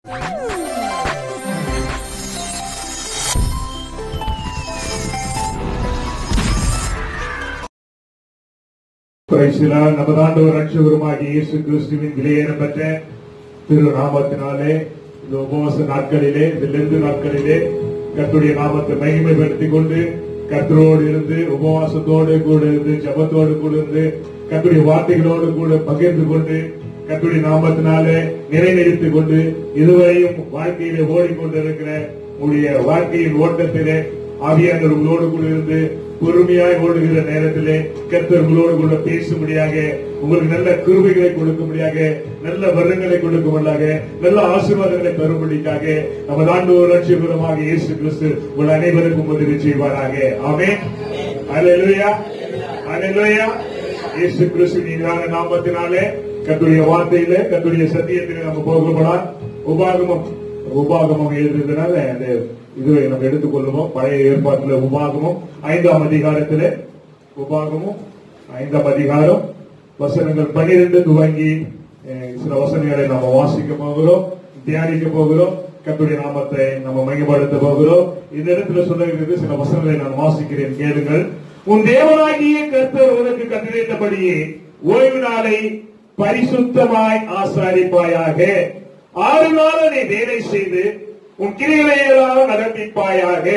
பிரைசிலால் நமது ஆண்டவர் ரட்சகருமாகிய இயேசு கிறிஸ்துவின் விலையேறம் பெற்ற திரு நாமத்தினாலே இந்த உபவாச நாட்களிலே இந்த லெந்து நாட்களிலே கர்த்தருடைய நாமத்தை மகிமைப்படுத்திக் கொண்டு கர்த்தரோடு இருந்து உபவாசத்தோடு கூட இருந்து ஜபத்தோடு கூட இருந்து கர்த்தருடைய வார்த்தைகளோடு கூட பகிர்ந்து கொண்டு கர்த்தருடைய நாமத்தினாலே நிறைநிறுத்திக் கொண்டு இதுவரையும் வாழ்க்கையிலே ஓடிக்கொண்டிருக்கிற உங்களுடைய வாழ்க்கையின் ஓட்டத்திலே ஆவியானவர் உங்களோடு கூட இருந்து பொறுமையாய் ஓடுகிற நேரத்திலே கர்த்தர் உங்களோடு கூட பேசும்படியாக உங்களுக்கு நல்ல கிருபைகளை கொடுக்கும்படியாக நல்ல வருடங்களை கொடுக்கும்படியாக நல்ல ஆசீர்வாதங்களை பெறும்படிக்காக நமது ஆண்டு ஒரு லட்சியபுரமாக இயேசு கிறிஸ்து உங்கள் அனைவருக்கும் உதவி செய்வாராக ஆமே அல்லேலூயா அல்லேலூயா இயேசு கிறிஸ்து நீங்களான நாமத்தினாலே கத்துடைய வார்த்தையில கத்துடைய சத்தியத்திலே நம்ம போகப்படா உபாகமம் உபாகமம் எழுதுறதுனால அந்த இதுவை நம்ம எடுத்துக்கொள்ளுவோம் பழைய ஏற்பாட்டுல உபாகமும் ஐந்தாம் அதிகாரத்திலே உபாகமும் ஐந்தாம் அதிகாரம் வசனங்கள் பன்னிரண்டு துவங்கி அஹ், சில வசனங்களை நம்ம வாசிக்க போகிறோம் தியானிக்க போகிறோம் கத்துடைய நாமத்தை நம்ம மையப்படுத்த போகிறோம் இந்த இடத்துல சொல்லுகிறது சில வசனங்களை நான் வாசிக்கிறேன் கேளுங்கள் உன் தேவனாகிய கர்த்தர் உனக்கு கட்டளையிட்டபடியே ஓய்வு நாளை பரிசுத்தமாய் ஆசாரிப்பாயாக ஆறு நாள் நீ வேலை செய்து உன் கிரிகளை எல்லாம் நடப்பிப்பாயாக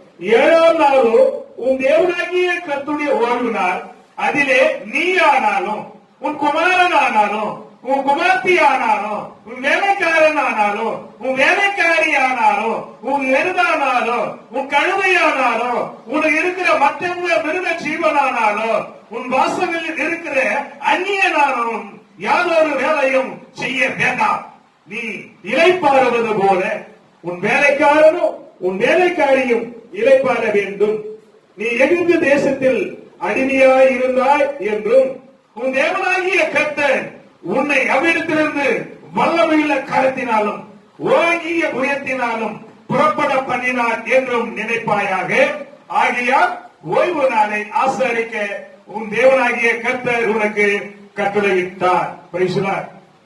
ஏழாம் நாளோ உன் தேவனாகிய கர்த்தருடைய ஓய்வு நாள் அதிலே நீ ஆனாலும் உன் குமாரன் ஆனாலும் உன் குமார்த்தி ஆனாலும் உன் வேலைக்காரன் ஆனாலும் உன் வேலைக்காரி ஆனாலும் உன் எருதானாலும் உன் கழுதை ஆனாலும் உனக்கு இருக்கிற மற்ற மிருக ஜீவனானாலும் உன் வாசங்களில் இருக்கிற அந்நியனானாலும் யாதொரு வேலையும் செய்ய வேண்டாம் நீ இலைப்பாறுவது போல உன் வேலைக்காரனும் உன் வேலைக்காரியும் இலைப்பாற வேண்டும் நீ எகிப்து தேசத்தில் அடிமையாய் இருந்தாய் என்றும் உன் தேவனாகிய கர்த்தர் உன்னை அவ்விடத்திலிருந்து வல்லமையுள்ள கரத்தினாலும் ஓங்கிய புயத்தினாலும் புறப்பட பண்ணினார் என்றும் நினைப்பாயாக ஆகையால் ஓய்வு நாளை ஆசரிக்க உன் தேவனாகிய கர்த்தர் உனக்கு கட்டளையிட்டார் பிரைசுலார்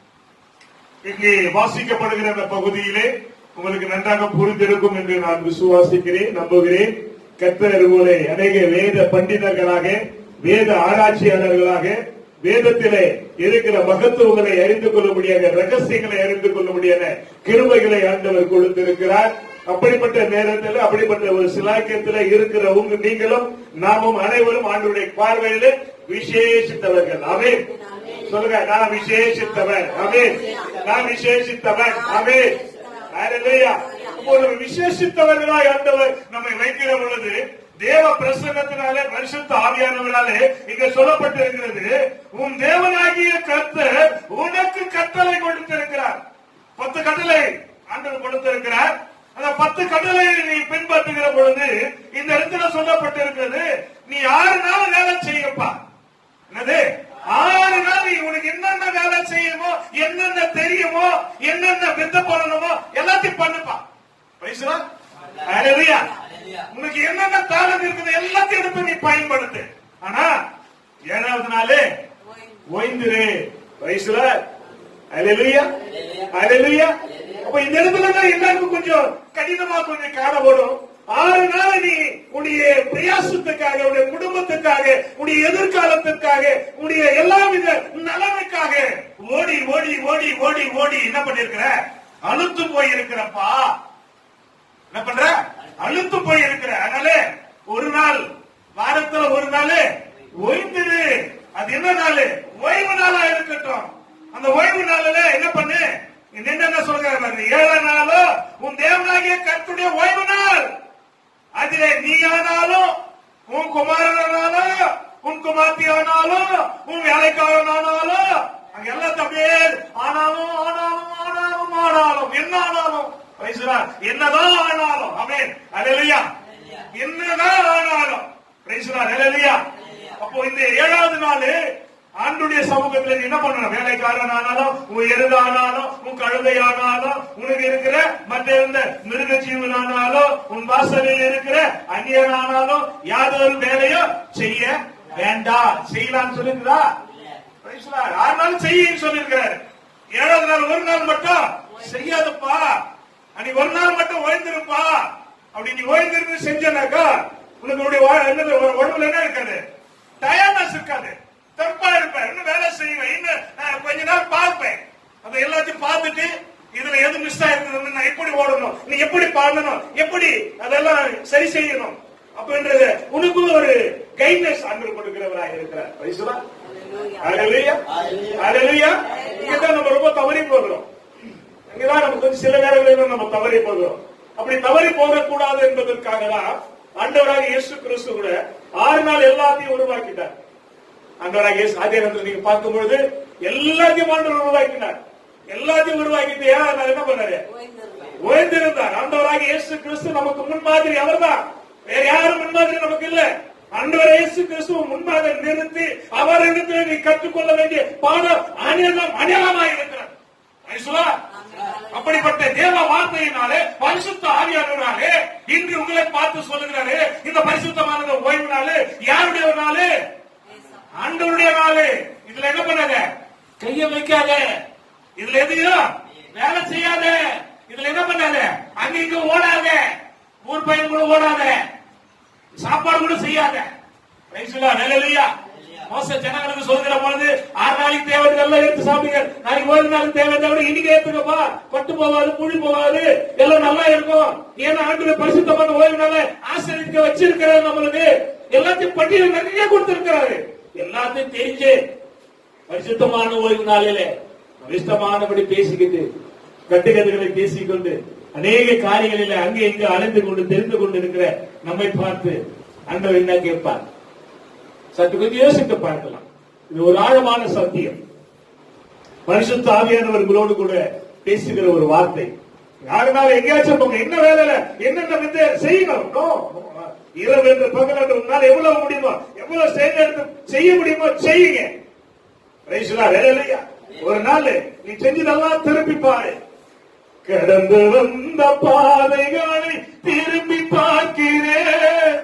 இங்கே வாசிக்கப்படுகிற அந்த பகுதியிலே உங்களுக்கு நன்றாக புரிந்திருக்கும் என்று நான் விசுவாசிக்கிறேன் நம்புகிறேன் கர்த்தர் உங்களை அநேக வேத பண்டிதர்களாக வேத ஆராய்ச்சியாளர்களாக வேதத்திலே இருக்கிற மகத்துவங்களை அறிந்து கொள்ள முடியாத ரகசியங்களை அறிந்து கொள்ள முடியாத கிருபைகளை ஆண்டவர் கொடுத்திருக்கிறார் அப்படிப்பட்ட நேரத்தில் அப்படிப்பட்ட ஒரு சிலாக்கியத்தில் இருக்கிற உங்க நீங்களும் நாமும் அனைவரும் ஆண்டுடைய பார்வையில விசேஷித்தவர்கள் அவே சொல்லுங்க நான் விசேஷித்தவன் அவே நான் விசேஷித்தவன் அவே ஹalleluya. அப்போ ஒரு விசேஷித்தவர்களாய் ஆண்டவர் நம்மை வைக்கிற பொழுது தேவ பிரசன்னத்தினாலே பரிசுத்த ஆவியானவராலே இங்க சொல்லப்பட்டிருக்கிறது உன் தேவனாகிய கர்த்தர் உனக்கு கட்டளை கொடுத்திருக்கிறார் பத்து கட்டளை ஆண்டவர் கொடுத்திருக்கிறார் அந்த பத்து கட்டளை நீ பின்பற்றுகிற பொழுது இந்த இடத்துல சொல்லப்பட்டிருக்கிறது நீ ஆறு நாள் வேலை செய்யப்பா என்னது ஆறு நாள் நீ உனக்கு என்னென்ன வேலை செய்யணுமோ என்னென்ன தெரியுமோ என்னென்ன வித்த பண்ணணுமோ எல்லாத்தையும் பண்ணுப்பா பேசுறா ஹalleluya உனக்கு என்னென்ன தாளம் இருக்குது எல்லாத்தையும் எடுத்து நீ பயன்படுத்து ஆனா ஏழாவது நாளே ஓய்ந்துரு வயசுல ஹalleluya ஹalleluya அப்ப இந்த இடத்துல தான் எல்லாருக்கும் கொஞ்சம் கடினமா கொஞ்சம் காணப்படும் ஆறு நாள் நீ உடைய பிரயாசத்துக்காக உடைய குடும்பத்துக்காக உடைய எதிர்காலத்திற்காக உடைய எல்லா வித நலனுக்காக ஓடி ஓடி ஓடி ஓடி ஓடி என்ன பண்ணிருக்கிற அழுத்து போயிருக்கிறப்பா என்ன பண்ற அழுத்து போய் இருக்கிற அதனால ஒரு நாள் வாரத்துல ஒரு நாள் ஓய்ந்துடு அது என்ன நாள் ஓய்வு நாளா இருக்கட்டும் அந்த ஓய்வு நாள்ல என்ன பண்ணு என்னென்ன சொல்றாரு பாருங்க ஏழாம் நாளோ உன் தேவனாகிய கர்த்துடைய ஓய்வு நாள் அதிலே நீ ஆனாலும் உன் குமாரனானாலும் உன் குமார்த்தி ஆனாலும் உன் வேலைக்காரன் ஆனாலும் அங்க எல்லாம் அப்படியே ஆனாலும் ஆனாலும் ஆனாலும் ஆனாலும் என்ன ஆனாலும் பிரைஸ்லா, என்னதான் ஆனாலும் அமேன் அல்லேலூயா என்னதான் ஆனாலும் பிரைஸ்லா, அல்லேலூயா அப்போ இந்த ஏழாவது நாள் ஆண்டுடைய சமூகத்துல நீ என்ன பண்ணணும் வேலைக்காரன் ஆனாலும் உன் எருது ஆனாலும் உன் கழுதை ஆனாலும் உனக்கு இருக்கிற மற்ற இருந்த மிருக ஜீவன் ஆனாலும் உன் வாசலில் இருக்கிற அந்நியன் ஆனாலும் யாதொரு வேலையும் செய்ய வேண்டாம் செய்யலாம்னு சொல்லிருக்குதா Praise the Lord. ஆறு நாள் செய்யின்னு சொல்லியிருக்கிறார் ஏழாவது நாள் ஒரு நாள் மட்டும் செய்யாதப்பா அன்னைக்கு ஒரு நாள் மட்டும் ஓய்ந்திருப்பா அப்படி நீ ஓய்ந்திருந்து செஞ்சனாக்கா உனக்கு உன்னுடைய வா- என்னது உ- உடம்புல என்ன இருக்காது டயர்னஸ் இருக்காது தப்பா இருப்பேன் இன்னும் வேலை செய்வேன் இன்னும் நான் கொஞ்ச நாள் பார்ப்பேன் அதை எல்லாத்தையும் பார்த்துட்டு இதுல எது மிஸ் ஆயிருக்குதுன்னு நான் எப்படி ஓடணும் நீ எப்படி பாடணும் எப்படி அதெல்லாம் சரி செய்யணும் அப்படின்றது உனக்குள்ள ஒரு கைட்னஸ் ஆண்டு கொடுக்கிறவராக இருக்கிறார் பரிசுலா ஹalleluya ஹalleluya இங்கதான் நம்ம ரொம்ப தவறி போகிறோம் இங்கதான் நம்ம கொஞ்சம் சில நேரங்களில் நம்ம தவறி போகிறோம் அப்படி தவறி போகக்கூடாது என்பதற்காக தான் ஆண்டவராக இயேசு கிறிஸ்து கூட ஆறு நாள் எல்லாத்தையும் உருவாக்கிட்டார் ஆண்டவராக இயேசு ஆதியாகமத்தில் நீங்க பார்க்கும்பொழுது எல்லாத்தையும் ஆண்டவர் உருவாக்கினார் எல்லாத்தையும் உருவாக்கிட்டு ஏன் அவர் என்ன பண்ணாரு ஓய்ந்திருந்தார் ஆண்டவராக இயேசு கிறிஸ்து நமக்கு முன்மாதிரி அவர்தான் வேற யாரும் முன்மாதிரி நமக்கு இல்ல ஆண்டவர் இயேசு கிறிஸ்துவ முன்பாக நிறுத்தி அவர் இடத்துல நீ கற்றுக்கொள்ள வேண்டிய பாடம் அநிலம் அநிலமாக இருக்கிறார் ஐசுவா? அப்படிப்பட்ட தேவ வார்த்தையினாலே பரிசுத்த ஆவியானவராலே இன்று உங்களை பார்த்து சொல்லுகிறாரு இந்த பரிசுத்தமான ஓய்வு நாள் யாருடைய ஒரு நாள் ஆண்டவருடைய நாள் இதுல என்ன பண்ணாத கைய வைக்காத இதுல எதையும் வேலை செய்யாத இதுல என்ன பண்ணாத அங்க இங்க ஓடாத ஊர் பையன் கூட ஓடாத சாப்பாடு கூட செய்யாத ரைசுலா நிலையா மோச ஜனங்களுக்கு சொல்லுகிற பொழுது ஆறு நாளைக்கு தேவையான எல்லாம் எடுத்து சாப்பிடுங்க நாளைக்கு ஒரு நாளைக்கு தேவையான விட இன்னைக்கு எடுத்துக்கப்பா பட்டு போகாது புழி போகாது எல்லாம் நல்லா இருக்கும் ஏன்னா ஆண்டு பரிசுத்தமான ஓய்வுனால ஆசிரியக்க வச்சிருக்கிறாரு நம்மளுக்கு எல்லாத்தையும் பட்டியல் நிறைய கொடுத்திருக்கிறாரு எல்லாத்தையும் தெரிஞ்சு பரிசுத்தமான ஓய்வு நாளிலே பரிசுத்தமானபடி பேசிக்கிட்டு கட்டுக்கதைகளை பேசிக்கொண்டு அநேக காரியங்களிலே அங்கே இங்கு அலைந்து கொண்டு தெரிந்து கொண்டு இருக்கிற நம்மை பார்த்து அண்டவர் என்ன கேட்பார் சற்று கொஞ்சம் யோசித்து பார்க்கலாம் இது ஒரு ஆழமான சத்தியம் பரிசுத்த ஆவியானவர்களோடு கூட பேசுகிற ஒரு வார்த்தை யாருனால எங்கேயாச்சும் போங்க என்ன வேலையில என்னென்ன வித்தை செய்யணும் No. இரவு என்று பகல் என்று உன்னால எவ்வளவு முடியுமோ எவ்வளவு செய்ய செய்ய முடியுமோ செய்யுங்க ரைசுலா வேலையா ஒரு நாள் நீ செஞ்சதெல்லாம் திருப்பி பாரு கடந்து வந்த பாதைகளை திரும்பி பார்க்கிறேன்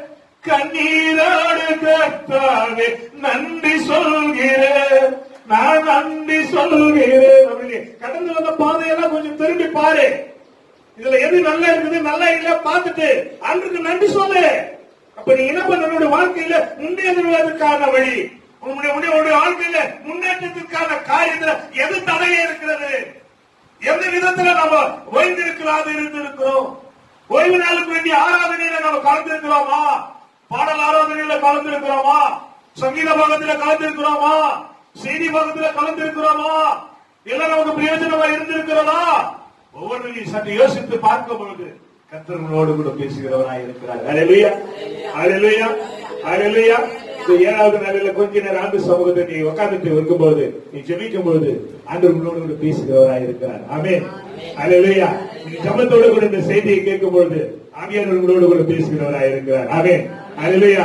கண்ணீரோடு கர்த்தாவே நன்றி சொல்கிறேன் நான் நன்றி சொல்கிறேன் அப்படின்னு கடந்து வந்த பாதையெல்லாம் கொஞ்சம் திரும்பி பாரு இதுல எது நல்லா இருக்குது நல்லா இல்ல பார்த்துட்டு அன்றைக்கு நன்றி சொல்லு அப்ப நீ என்ன பண்ண உன்னுடைய வாழ்க்கையில முன்னேறுவதற்கான வழி உன்னுடைய உன்னுடைய உன்னுடைய வாழ்க்கையில முன்னேற்றத்திற்கான காரியத்துல எது தடையே இருக்கிறது எந்த விதத்துல நம்ம ஓய்ந்திருக்கிறாது இருந்திருக்கிறோம் ஓய்வு நாளுக்கு வேண்டிய ஆராதனையில நம்ம கலந்திருக்கிறோமா பாடல் ஆராதனையில கலந்திருக்கிறோமா சங்கீத பாகத்துல கலந்திருக்கிறோமா செய்தி பாகத்துல கலந்திருக்கிறோமா எல்லாம் நமக்கு பிரயோஜனமா இருந்திருக்கிறதா ஒவ்வொன்றையும் சற்று யோசித்து பார்க்கும் பொழுது கத்தர்களோடு கூட பேசுகிறவராய் இருக்கிறார் அலையா அலையா அலையா இந்த ஏழாவது நாளில கொஞ்ச நேரம் ஆண்டு சமூகத்தை நீ உட்கார்ந்துட்டு இருக்கும்போது நீ ஜெபிக்கும் பொழுது ஆண்டு உங்களோடு கூட பேசுகிறவராய் இருக்கிறார் ஆமே அலையா நீ ஜபத்தோடு கூட இந்த செய்தியை கேட்கும் பொழுது ஆவியார் உங்களோடு கூட பேசுகிறவராய் இருக்கிறார் ஆமே அலையா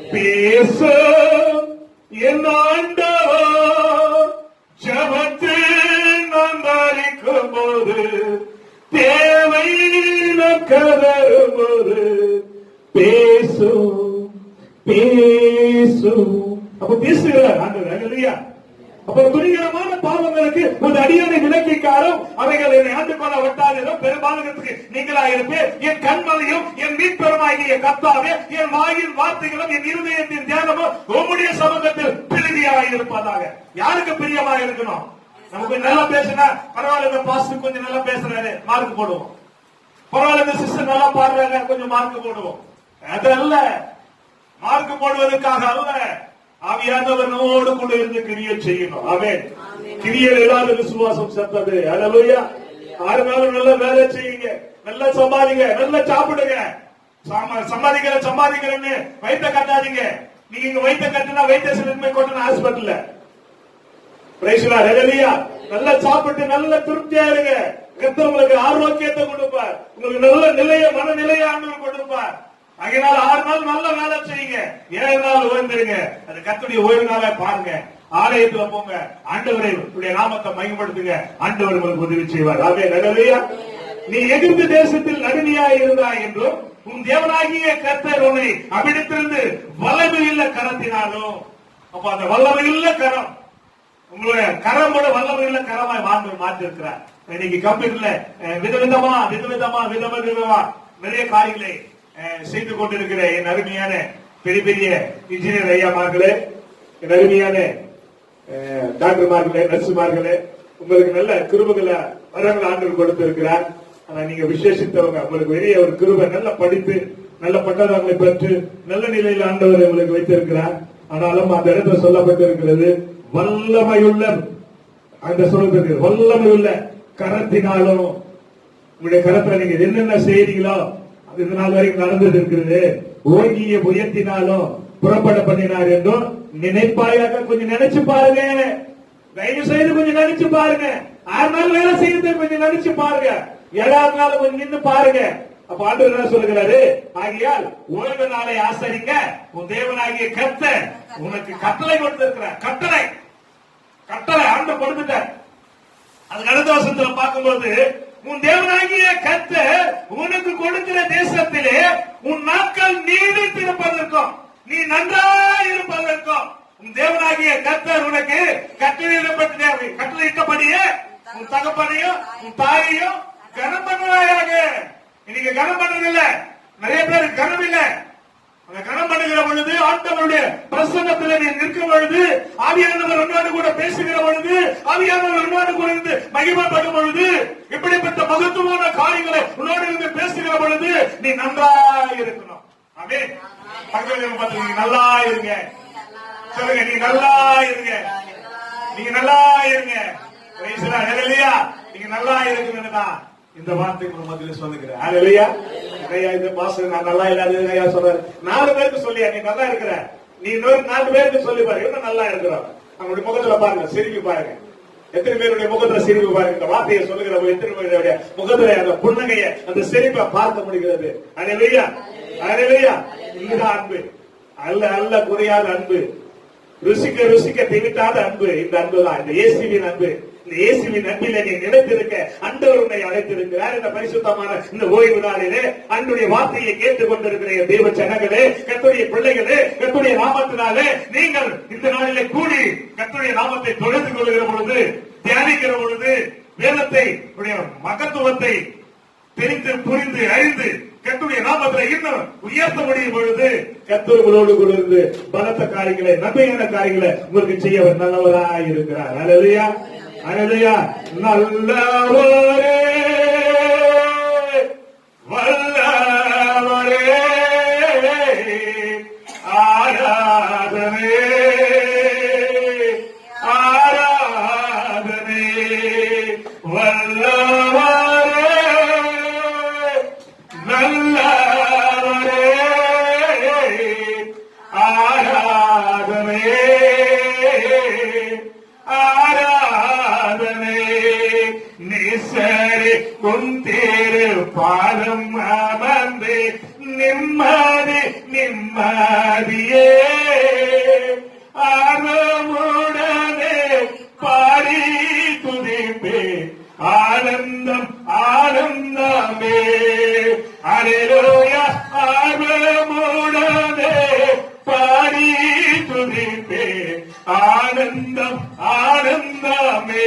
பேச என் ஆண்டவர் ஜபத்தில் நான் தரிக்கும் போது தேவையில கதரும் போது பேசும் பேசும் அப்ப பேசுகிறார் ஆண்டவர் அல்லையா அப்ப துணிகரமான பாவங்களுக்கு ஒரு அடியானை விலக்கிக்காரும் அவைகள் என்னை ஆண்டு கொள்ள விட்டாலும் பெரும்பாலகத்துக்கு நீங்களா இருப்பேன் என் கண்மலையும் என் மீட்பெருமாகிய கத்தாவே என் வாயின் வார்த்தைகளும் என் இருதயத்தின் தியானமும் உம்முடைய சமூகத்தில் பிரிதியாக இருப்பதாக யாருக்கு பிரியமா இருக்கணும் நமக்கு நல்லா பேசினா பரவாயில்ல இந்த பாஸ்டர் கொஞ்சம் நல்லா பேசுறாரு மார்க் போடுவோம் பரவாயில்ல இந்த சிஸ்டர் நல்லா பாடுறாங்க கொஞ்சம் மார்க் போடுவோம் அதல்ல மார்க் போடுவதற்காக அல்ல ஆவியானவர் நம்மோடு கூட இருந்து கிரிய செய்யணும் அவன் கிரியல் இல்லாத விசுவாசம் செத்தது அலலுயா ஆறு நாளும் நல்ல வேலை செய்யுங்க நல்லா சம்பாதிங்க நல்லா சாப்பிடுங்க சாம- சம்பாதிக்கிற சம்பாதிக்கிறேன்னு வைத்த கட்டாதீங்க நீங்க இங்க வைத்த கட்டினா வைத்த சிறுமை கொண்டு ஹாஸ்பிட்டல்ல பிரைஸ்லா ரெகலியா நல்லா சாப்பிட்டு நல்ல திருப்தியா இருங்க கர்த்தர் உங்களுக்கு ஆரோக்கியத்தை கொடுப்பார் உங்களுக்கு நல்ல நிலைய மனநிலைய ஆண்டவர் கொடுப்பார் அதனால ஆறு நாள் நல்ல வேலை செய்யுங்க ஏழு நாள் ஓய்ந்துருங்க அது கத்துடைய ஓய்வு நாளா பாருங்க ஆலயத்துல போங்க ஆண்டவரை உடைய நாமத்தை மையப்படுத்துங்க ஆண்டவர் உங்களுக்கு உதவி செய்வார் ஆவே ரெகலியா நீ எகிப்து தேசத்தில் நடுநியாய் இருந்தாய் என்றும் உன் தேவனாகிய கர்த்தர் உன்னை அவிடத்திலிருந்து வல்லமையுள்ள கரத்தினாலும் அப்ப அந்த வல்லமையுள்ள கரம் உங்களுடைய கரம் கூட வல்லமையுள்ள கரமாய் வாழ்ந்து மாற்றி இருக்கிறார் இன்னைக்கு கம்ப்யூட்டர்ல அஹ், விதவிதமா விதவிதமா விதம விதமா நிறைய காரியங்களை அஹ், செய்து கொண்டிருக்கிற என் அருமையான பெரிய பெரிய இன்ஜினியர் ஐயாமார்களே என் அருமையான அஹ், டாக்டர்மார்களே நர்சுமார்களே உங்களுக்கு நல்ல கிருபகளை வரங்கள் ஆண்டு கொடுத்திருக்கிறார் ஆனா நீங்க விசேஷித்தவங்க உங்களுக்கு பெரிய ஒரு கிருபை நல்ல படிப்பு நல்ல பட்டதாரங்களை பெற்று நல்ல நிலையில் ஆண்டவர் உங்களுக்கு வைத்திருக்கிறார் ஆனாலும் அந்த இடத்துல சொல்லப்பட்டிருக்கிறது வல்லமையுள்ள அந்த சொல்றது வல்லமையுள்ள கரத்தினாலும் உங்களுடைய கரத்துல நீங்க என்னென்ன செய்றீங்களோ அது இது நாள் வரைக்கும் நடந்தது இருக்கிறது ஓங்கிய புயத்தினாலும் புறப்பட பண்ணினார் என்றும் நினைப்பாயாக கொஞ்சம் நினைச்சு பாருங்க தயவு செய்து கொஞ்சம் நினைச்சு பாருங்க ஆறு நாள் வேலை செய்யறது கொஞ்சம் நினைச்சு பாருங்க ஏழாவது நாள் கொஞ்சம் நின்னு பாருங்க அப்ப ஆண்டவர் என்ன சொல்லுகிறாரு ஆகையால் ஓய்வு நாளை ஆசரிங்க உன் தேவனாகிய கத்த உனக்கு கட்டளை கொடுத்திருக்கிற கட்டளை கட்டளை ஆண்டு கொடுத்துட்டார் அதுக்கு அடுத்த வருஷத்துல பார்க்கும்போது உன் தேவனாகிய கத்த உனக்கு கொடுக்கிற தேசத்திலே உன் நாட்கள் நீடித்திருப்பதற்கும் நீ நன்றாய் இருப்பதற்கும் உன் தேவனாகிய கத்தர் உனக்கு கட்டளையிடப்பட்ட கட்டளையிட்டபடியே உன் தகப்பனையும் உன் தாயையும் கனம் பண்ணுவாயாக இன்னைக்கு கனம் பண்றதில்ல நிறைய பேர் கனம் இல்ல அந்த கனம் பண்ணுகிற பொழுது ஆண்டவருடைய பிரசன்னத்தில் நீ நிற்கும் பொழுது ஆவியானவர் உன்னோடு கூட பேசுகிற பொழுது ஆவியானவர் உன்னோடு கூட இருந்து மகிமைப்படும் பொழுது இப்படிப்பட்ட மகத்துவமான காரியங்களை உன்னோடு இருந்து பேசுகிற பொழுது நீ நன்றா இருக்கணும் ஆமே பக்கத்தில் பார்த்து நீங்க நல்லா இருங்க சொல்லுங்க நீ நல்லா இருங்க நீங்க நல்லா இருங்க Praise the Lord. Hallelujah. நீங்க நல்லா இருக்குங்கன்னு தான் இந்த வார்த்தை உங்க மத்தியில சொல்லுகிறேன் Hallelujah. ஐயா இந்த பாஸ்டர் நான் நல்லா இல்லாத ஐயா சொல்றாரு நாலு பேருக்கு சொல்லியா நீ நல்லா இருக்கிற நீ இன்னொரு நாலு பேருக்கு சொல்லி பாரு இவங்க நல்லா இருக்கிறோம் அவங்களுடைய முகத்துல பாருங்க சிரிப்பு பாருங்க எத்தனை பேருடைய முகத்துல சிரிப்பு பாருங்க இந்த வார்த்தையை சொல்லுகிற போது எத்தனை பேருடைய முகத்துல அந்த புன்னகைய அந்த சிரிப்பை பார்க்க முடிகிறது அனைவையா அனைவையா இதுதான் அன்பு அல்ல அல்ல குறையாத அன்பு ருசிக்க ருசிக்க திவிட்டாத அன்பு இந்த அன்பு தான் இந்த இயேசுவின் அன்பு இந்த இயேசுவின் அன்பில நீ நிலைத்திருக்க அண்டவர் உன்னை அழைத்திருக்கிறார் இந்த பரிசுத்தமான இந்த ஓய்வு நாளிலே அன்னுடைய வார்த்தையை கேட்டுக் கொண்டிருக்கிற என் தேவ ஜனங்களே கத்துடைய பிள்ளைகளே கத்துடைய நாமத்தினாலே நீங்கள் இந்த நாளிலே கூடி கத்துடைய நாமத்தை தொழுது கொள்கிற பொழுது தியானிக்கிற பொழுது வேதத்தை உடைய மகத்துவத்தை தெரிந்து புரிந்து அறிந்து கத்துடைய நாமத்துல இன்னும் உயர்த்த முடியும் பொழுது கத்துவங்களோடு கூட இருந்து பலத்த காரியங்களை நன்மையான காரியங்களை உங்களுக்கு செய்ய அவர் நல்லவராய் இருக்கிறார் அலலுயா அலலுயா நல்லவரே வல்லவரே ஆராதனே ஆராதனே வல்லவரே நல்லவரே ஆராதனே ஆராதனே நிசரி குந்தேரு பாதம் அமர்ந்து நிம்மதி நிம்மதியே ஆர்வமுடனே பாடி துதிப்பே ஆனந்தம் ஆனந்தமே அலையா ஆர்வமுடனே பாடி துதிப்பே ஆனந்தம் ஆனந்தமே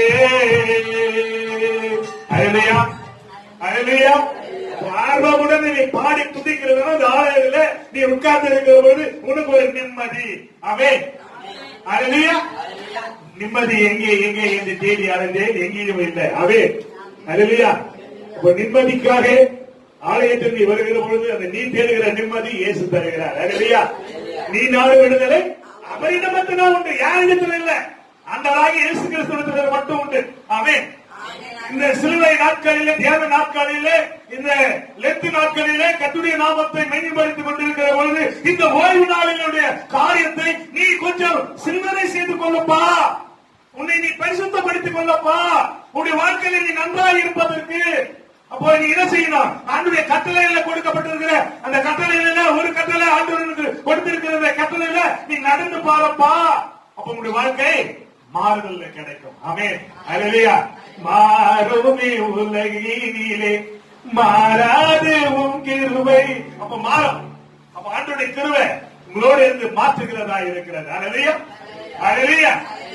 அலையா அலையா ஆர்வமுடன் நீ பாடி துதிக்கிறது அந்த ஆலயத்துல நீ உட்கார்ந்து இருக்கிற பொழுது உனக்கு ஒரு நிம்மதி அவே அலையா நிம்மதி எங்கே எங்கே என்று தேடி அலைந்தேன் எங்கேயும் இல்லை அவே அலையா இப்ப நிம்மதிக்காக ஆலயத்தில் நீ வருகிற பொழுது அந்த நீ தேடுகிற நிம்மதி இயேசு தருகிறார் அலையா நீ நாடு விடுதலை அவரிடம் மட்டும்தான் உண்டு யாரிடத்தில் இல்ல அந்த ஆகிய இயேசு கிறிஸ்துவத்தில் மட்டும் உண்டு ஆமென் இந்த சிலுவை நாட்களிலே தியான நாட்களிலே இந்த லெத்து நாட்களிலே கத்துடைய நாமத்தை மையப்படுத்திக் கொண்டிருக்கிற பொழுது இந்த ஓய்வு நாளினுடைய காரியத்தை நீ கொஞ்சம் சிந்தனை செய்து கொள்ளப்பா உன்னை நீ பரிசுத்தப்படுத்திக் கொள்ளப்பா உன்னுடைய வாழ்க்கையில் நீ நன்றாக இருப்பதற்கு அப்போ நீ என்ன செய்யணும் ஆண்டுடைய கட்டளையில கொடுக்கப்பட்டிருக்கிற அந்த கட்டளையில ஒரு கட்டளை ஆண்டு கொடுத்திருக்கிற அந்த கட்டளையில நீ நடந்து பாருப்பா அப்ப உங்களுடைய வாழ்க்கை மாறுதல் கிடைக்கும் ஆமே அலையா மாறுமே உலகினிலே மாறாது உன் கிருபை அப்ப மாறும் அப்ப ஆண்டுடைய கிருபை உங்களோடு இருந்து மாற்றுகிறதா இருக்கிறது அலையா அலையா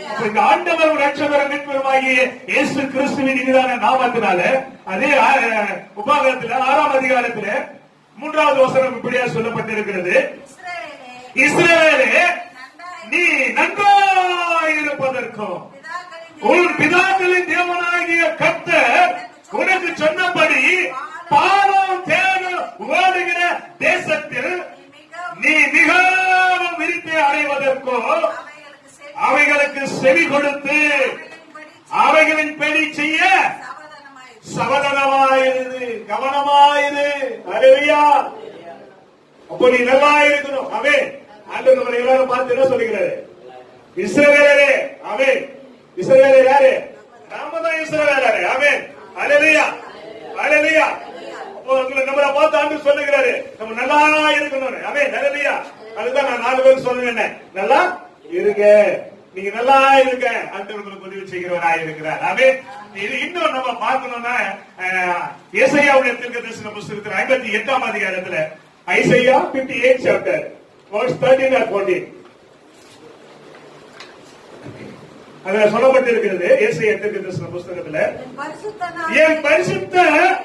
இப்ப இந்த ஆண்டவர் ரட்சகர் மீட்பருமாகிய இயேசு கிறிஸ்துவின் இனிதான நாமத்தினால அதே ஆ- உபாகத்துல ஆறாம் அதிகாரத்துல மூன்றாவது வசனம் இப்படியா சொல்லப்பட்டிருக்கிறது இஸ்ரவேலே, இஸ்ரவேலே நன்றாய் நீ நன்றாயிருப்பதற்கும் உன் பிதாக்களின் தேவனாகிய கர்த்தர் உனக்கு சொன்னபடி பாவம் தேவன் ஓடுகிற தேசத்தில் நீ மிகவும் நீ மிகவும் விருத்தி அடைவதற்கும் அவைகளுக்கு செவி அவைகளுக்கு செவி கொடுத்து அவைகளின்படி அவைகளின் பெடி செய்ய சமாதானமாயிரு. சபதனமாயிரு கவனமாயிரு அருவியா அப்போ நீ நல்லா இருக்கணும் அவே ஆண்டவர் நம்மளை எல்லாரும் பார்த்து என்ன சொல்லுகிறாரு இஸ்ரவேலரே அவே இஸ்ரவேலர் யாரு நாம தான் இஸ்ரவேலரே அவே அலலியா அலலியா அப்போ உங்களை நம்மளை பார்த்து ஆண்டு சொல்லுகிறாரு நம்ம நல்லா இருக்கணும் அவே அலலியா அதுதான் நான் நாலு பேருக்கு சொல்லுவேன் நல்லா இருங்க நீங்க நல்லா இருக்க ஆண்டவர் உங்களுக்கு உதவி செய்கிறவராய் இருக்கிறார் அவே இது இன்னும் நம்ம பார்க்கணும்னா அஹ், ஏசாயாவுடைய தீர்க்க தரிசன புஸ்தகத்தில் ஐம்பத்தி எட்டாம் அதிகாரத்துல Isaiah 58 eight chapter verse 13 or 14 அதுல சொல்லப்பட்டிருக்கிறது ஏசாயா தீர்க்க தரிசன புஸ்தகத்துல என் பரிசுத்த நாள் என் பரிசுத்த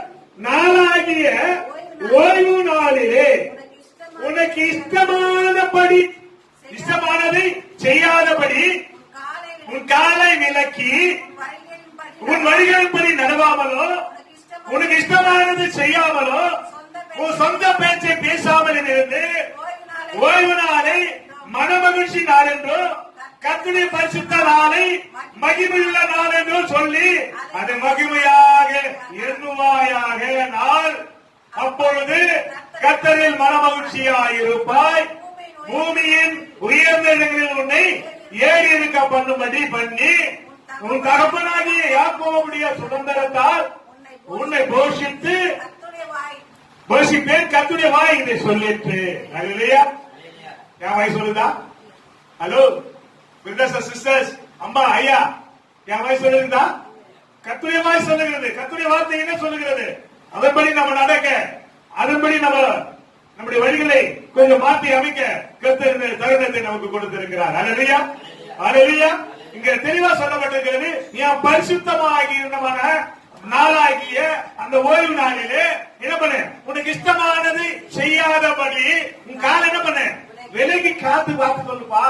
நாளாகிய ஓய்வு நாளிலே உனக்கு இஷ்டமான உனக்கு இஷ்டமானபடி இஷ்டமானதை செய்யாதபடி உன் காலை உன் காலை விலக்கி வழிகளின்படி உன் வழிகளின்படி நடவாமலோ உனக்கு இஷ்டமான உனக்கு இஷ்டமானது செய்யாமலோ உன் சொந்த பேச்சை பேசாமல் இருந்து ஓய்வு நாளை ஓய்வு நாளை மனமகிழ்ச்சி நாள் என்றும் கத்துடைய பரிசுத்த நாளை மகிமையுள்ள நாள் என்றும் சொல்லி அது மகிமையாக எண்ணுவாயாக நாள் அப்பொழுது கத்தரில் மனமகிழ்ச்சியாயிருப்பாய் பூமியின் உயர்ந்த இடங்களில் உன்னை ஏறி இருக்க பண்ணும்படி பண்ணி உன் தகப்பனாகிய யாக்கோவுடைய சுதந்திரத்தால் உன்னை போஷித்து கர்த்தருடைய வாய் போஷிப்பேன் கத்துடைய வாய் இதை சொல்லிட்டு இல்லையா என் வாய் சொல்லுதா ஹலோ பிரதர்ஸ் சிஸ்டர்ஸ் அம்மா ஐயா என் வாய் சொல்லுதா கத்துடைய வாய் சொல்லுகிறது கத்துடைய வார்த்தை என்ன சொல்லுகிறது அதன்படி நம்ம நடக்க அதன்படி நம்ம நம்முடைய வழிகளை கொஞ்சம் மாற்றி அமைக்க கர்த்தர் இந்த தருணத்தை நமக்கு கொடுத்திருக்கிறார் அலலியா அலலியா இங்க தெளிவா சொல்லப்பட்டிருக்கிறது என் பரிசுத்தமாகி இருந்தவன நாளாகிய அந்த ஓய்வு நாளிலே என்ன பண்ணு உனக்கு இஷ்டமானது செய்யாதபடி உன் கால் என்ன பண்ணு விலகி காத்து பார்த்து சொல்லுப்பா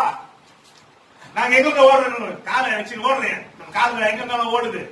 நாங்க எங்க ஓடுறோம் காலை வச்சு ஓடுறேன் நம்ம கால எங்க ஓடுது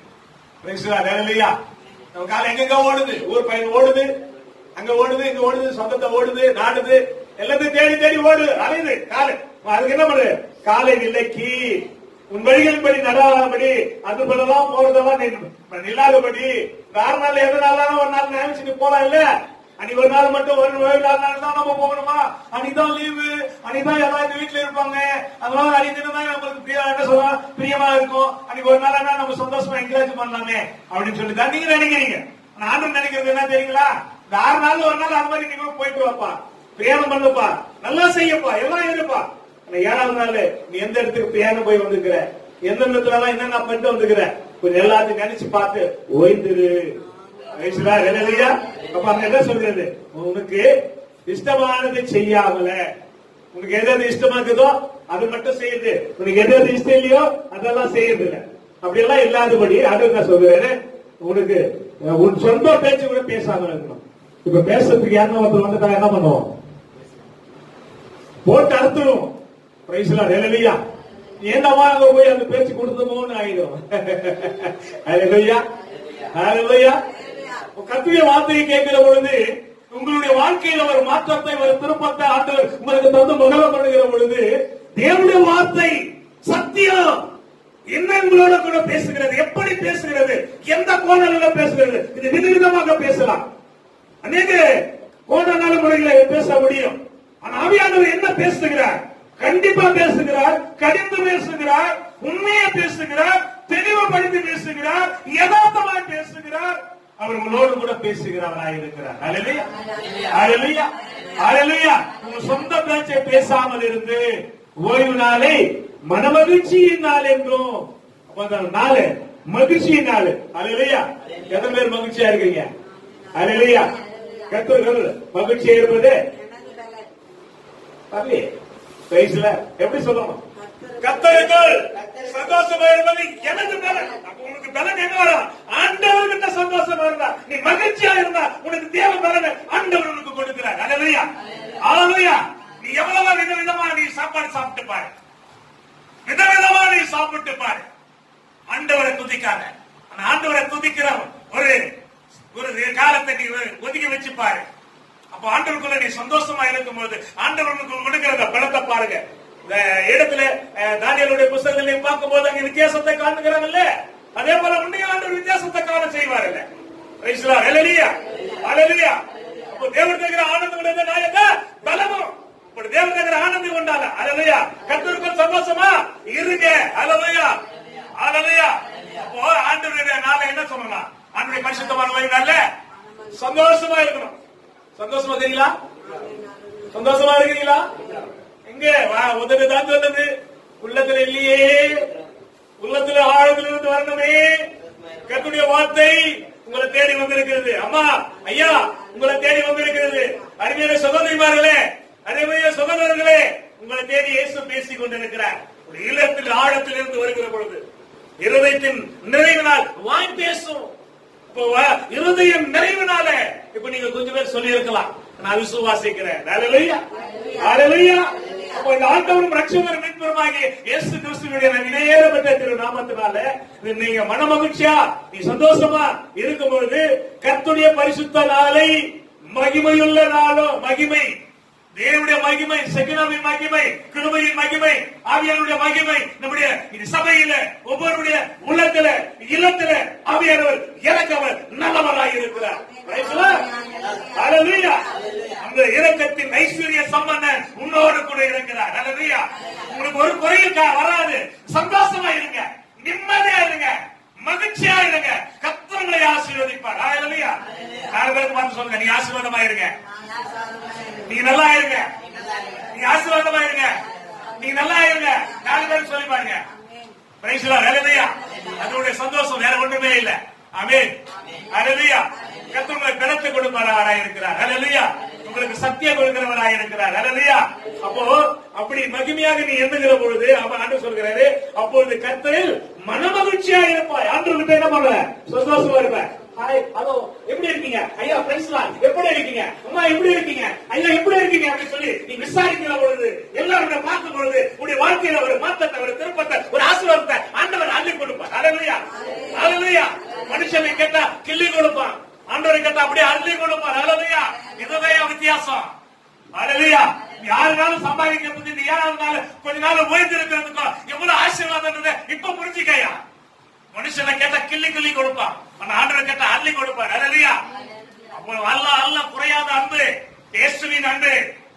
இல்லையா நம்ம கால எங்கெங்க ஓடுது ஊர் பையன் ஓடுது அங்க ஓடுது இங்க ஓடுது சொந்தத்தை ஓடுது நாடுது எல்லாத்தையும் தேடி தேடி ஓடுது அலையுது காலு அதுக்கு என்ன பண்ணு காலை நிலைக்கு உன் வழிகள் படி நடாதபடி அது போலதான் போறதெல்லாம் நில்~ நில்லாதபடி வேற நாள் எந்த நாளாலும் ஒரு நாள் நினைச்சுட்டு போலாம் இல்ல அன்னைக்கு ஒரு நாள் மட்டும் ஒரு ஓய்வு நாள் நாள் தான் நம்ம போகணுமா அன்னைக்கு தான் லீவு அன்னைக்கு தான் எல்லாரும் வீட்டுல இருப்பாங்க அதனால அன்னைக்கு தினம் தான் நம்மளுக்கு பிரியா என்ன சொல்லலாம் பிரியமா இருக்கும் அன்னைக்கு ஒரு நாள் என்ன நம்ம சந்தோஷமா என்கரேஜ் பண்ணலாமே அப்படின்னு சொல்லி தான் நீங்க நினைக்கிறீங்க நானும் நினைக்கிறது என்ன தெரியுங்களா இந்த ஆறு நாள் ஒரு நாள் அது மாதிரி நீங்க போயிட்டு வாப்பா பிரயாணம் பண்ணுப்பா நல்லா செய்யப்பா எல்லாம் இருப்பா ஆனா ஏழாவது நாள் நீ எந்த இடத்துக்கு பிரயாணம் போய் வந்துக்கிற எந்த இடத்துல எல்லாம் என்னென்ன பண்ணிட்டு வந்துக்கிற கொஞ்சம் எல்லாத்தையும் நினைச்சு பார்த்து ஓய்ந்துரு வயசுல இல்லையா அப்ப அங்க என்ன சொல்றது உனக்கு இஷ்டமானதை செய்யாமல உனக்கு எது எது இஷ்டமா இருக்குதோ அது மட்டும் செய்யுது உனக்கு எது எது இஷ்டம் இல்லையோ அதெல்லாம் செய்யுது இல்ல அப்படி எல்லாம் இல்லாதபடி அது என்ன சொல்றாரு உனக்கு அஹ், உன் சொந்த பேச்சு கூட பேசாம இருக்கணும் இப்ப பேசுறதுக்கு யாருன்னா ஒருத்தர் வந்துட்டா என்ன பண்ணுவோம் போட்டு அறுத்துடும் பிரைஸ்ல இல்லையா ஏண்டமா அங்க போய் அந்த பேச்சு கொடுத்தோமோன்னு ஆயிடும் இல்லையா இல்லையா கத்துடைய வார்த்தையை கேட்கிற பொழுது உங்களுடைய வாழ்க்கையில் ஒரு மாற்றத்தை ஒரு திருப்பத்தை ஆண்டவர் உங்களுக்கு தந்து மகள பண்ணுகிற பொழுது தேவனுடைய வார்த்தை சத்தியம் என்ன உங்களோட கூட பேசுகிறது எப்படி பேசுகிறது எந்த கோணலில் பேசுகிறது இது விதவிதமாக பேசலாம் அநேக கோணனால முறையில பேச முடியும் ஆனா ஆவியானவர் என்ன பேசுகிறார் கண்டிப்பா பேசுகிறார் கடிந்து பேசுகிறார் உண்மையை பேசுகிறார் தெளிவுபடுத்தி பேசுகிறார் யதார்த்தமாய் பேசுகிறார் அவர் உங்களோடு கூட பேசுகிறவராய் இருக்கிறார் அலலுயா அலலுயா அலலுயா உங்க சொந்த பேச்சை பேசாமல் இருந்து ஓய்வு நாளை மனமகிழ்ச்சியின் நாள் என்றும் அப்ப அந்த நாள் மகிழ்ச்சியின் நாள் அலலுயா எத்தனை பேர் மகிழ்ச்சியா இருக்கீங்க அலலுயா கத்தர்கள் மகிழ்ச்சியா இருப்பது எனது பலன் வரலையே பிரைஸ்ல எப்படி சொல்லணும் கத்தருக்குள் சந்தோஷமா இருப்பது எனது பலன் அப்ப உனக்கு பலன் என்ன வரும் ஆண்டவர்கிட்ட சந்தோஷமா இருந்தா நீ மகிழ்ச்சியா இருந்தா உனக்கு தேவ பலன் ஆண்டவர் உனக்கு கொடுக்கிறார் அலலுயா அலலுயா நீ எவ்வளவு விதவிதமா நீ சாப்பாடு சாப்பிட்டு பாரு விதவிதமா நீ சாப்பிட்டு பாரு ஆண்டவரை துதிக்காத ஆனா ஆண்டவரை துதிக்கிற ஒரு ஒரு காலத்தை நீ ஒதுக்கி வச்சு பாரு அப்ப ஆண்டவருக்குள்ள நீ சந்தோஷமா இருக்கும்போது ஆண்டவருக்கு கொடுக்கிற அந்த பலத்தை பாருங்க இந்த இடத்துல அஹ், தானியேலுடைய புஸ்தகங்களை பார்க்கும்போது அங்க வித்தியாசத்தை காணுகிறாங்கல்ல அதே போல உண்மையை ஆண்டவர் வித்தியாசத்தை காண செய்வார்ல பிரைஸ்லா ஹalleluya ஹalleluya அப்போ தேவன் தகிற ஆனந்தம் உடைய நாயக பலமும் இப்படி தேவன் தகிற ஆனந்தம் கொண்டால ஹalleluya கர்த்தருக்குள் சந்தோஷமா இருங்க ஹalleluya ஹalleluya அப்போ ஆண்டவருடைய நாளை என்ன சொல்லலாம் ஆண்டவருடைய பரிசுத்தமான வழினால சந்தோஷமா இருக்கணும் சந்தோஷமா தெரியுங்களா சந்தோஷமா இருக்கிறீங்களா எங்க வா உதவி தான் சொல்லுது உள்ளத்துல இல்லையே உள்ளத்துல ஆழத்திலிருந்து வரணுமே கத்துடைய வார்த்தை உங்களை தேடி வந்திருக்கிறது அம்மா ஐயா உங்களை தேடி வந்திருக்கிறது அருமையான சகோதரிமார்களே அருமையான சகோதரர்களே உங்களை தேடி இயேசு பேசிக் கொண்டிருக்கிறார் ஒரு இல்லத்தில் ஆழத்தில் இருந்து வருகிற பொழுது இருதயத்தின் நிறைவினால் வாய் பேசும் இப்போ வ- இருதயம் நிறைவினால இப்ப நீங்க கொஞ்சம் பேர் சொல்லி இருக்கலாம் நான் விசுவாசிக்கிறேன் ஹalleluya ஹalleluya அப்போ இந்த ஆண்டவரும் ரட்சகரும் மீட்பருமாகிய இயேசு கிறிஸ்துவினுடைய இணையேற பெற்ற திரு நாமத்தினால இது நீங்க மன மகிழ்ச்சியா நீ சந்தோஷமா இருக்கும்பொழுது கர்த்தருடைய பரிசுத்த நாளை மகிமையுள்ள நாளும் மகிமை தேவனுடைய மகிமை செகனாவின் மகிமை கிருபையின் மகிமை ஆவியானுடைய மகிமை நம்முடைய இந்த சபையில ஒவ்வொருடைய உள்ளத்துல இல்லத்துல ஆவியானவர் இறக்கவர் நல்லவராய் இருக்கிறார் Praise the Lord. Hallelujah. அந்த இரக்கத்தின் ஐஸ்வர்ய சம்பந்தன் உன்னோடு கூட இருக்கிறார் Hallelujah. உங்களுக்கு ஒரு குறையும் கா- வராது சந்தோஷமா இருங்க நிம்மதியா இருங்க மகிழ்ச்சியா இருங்க கத்தவங்களை ஆசீர்வதிப்பார் Hallelujah. நாலு பேருக்கு பார்த்து சொல்லுங்க நீ ஆசீர்வாதமா இருங்க நீங்க நல்லா இருங்க நீங்க ஆசீர்வாதமா இருங்க நீங்க நல்லா இருங்க நாலு பேருக்கு சொல்லி பாருங்க பிரைஸ்லா ஹalleluya அதனுடைய சந்தோஷம் வேற ஒண்ணுமே இல்ல ஆமென் ஹalleluya கர்த்தர் உங்களை பலத்தை கொடுப்பவராய் இருக்கிறார் ஹalleluya உங்களுக்கு சத்தியம் கொடுக்கிறவராய் இருக்கிறார் ஹalleluya அப்போ அப்படி மகிமையாக நீ எண்ணுகிற பொழுது அப்ப ஆண்டு சொல்கிறாரு அப்பொழுது கர்த்தரில் மனமகிழ்ச்சியா இருப்பாய் ஆண்டு என்ன பண்ண சந்தோஷமா இருப்ப ஹாய் ஹலோ எப்படி இருக்கீங்க ஐயா ஃப்ரெண்ட்ஸ்லாம் எப்படி இருக்கீங்க அம்மா எப்படி இருக்கீங்க ஐயா எப்படி இருக்கீங்க அப்படின்னு சொல்லி நீ விசாரிக்கிற பொழுது எல்லாரும் பார்க்கும் பொழுது உடைய வாழ்க்கையில ஒரு மாற்றத்தை ஒரு திருப்பத்தை ஒரு ஆசீர்வாதத்தை ஆண்டவர் அள்ளி கொடுப்பார் அழலையா அழலையா மனுஷனை கேட்டா கிள்ளி கொடுப்பான் ஆண்டவரை கேட்டா அப்படியே அள்ளி கொடுப்பார் அழலையா இதுதான் வித்தியாசம் அழலையா யாருனாலும் சம்பாதிக்கிறதுக்கு இந்த ஏழாவது நாள் கொஞ்ச நாள் ஓய்ந்து இருக்கிறதுக்கும் எவ்வளவு ஆசீர்வாதம் இப்ப புரிஞ்சுக்கையா மனுஷனை கேட்டா கிள்ளி கிள்ளி கொடுப்பான் ஆனா ஆண்டவரை கேட்டா அள்ளி கொடுப்பார் அழலையா அப்போ அல்ல அல்ல குறையாத அன்பு இயேசுவின் அன்பு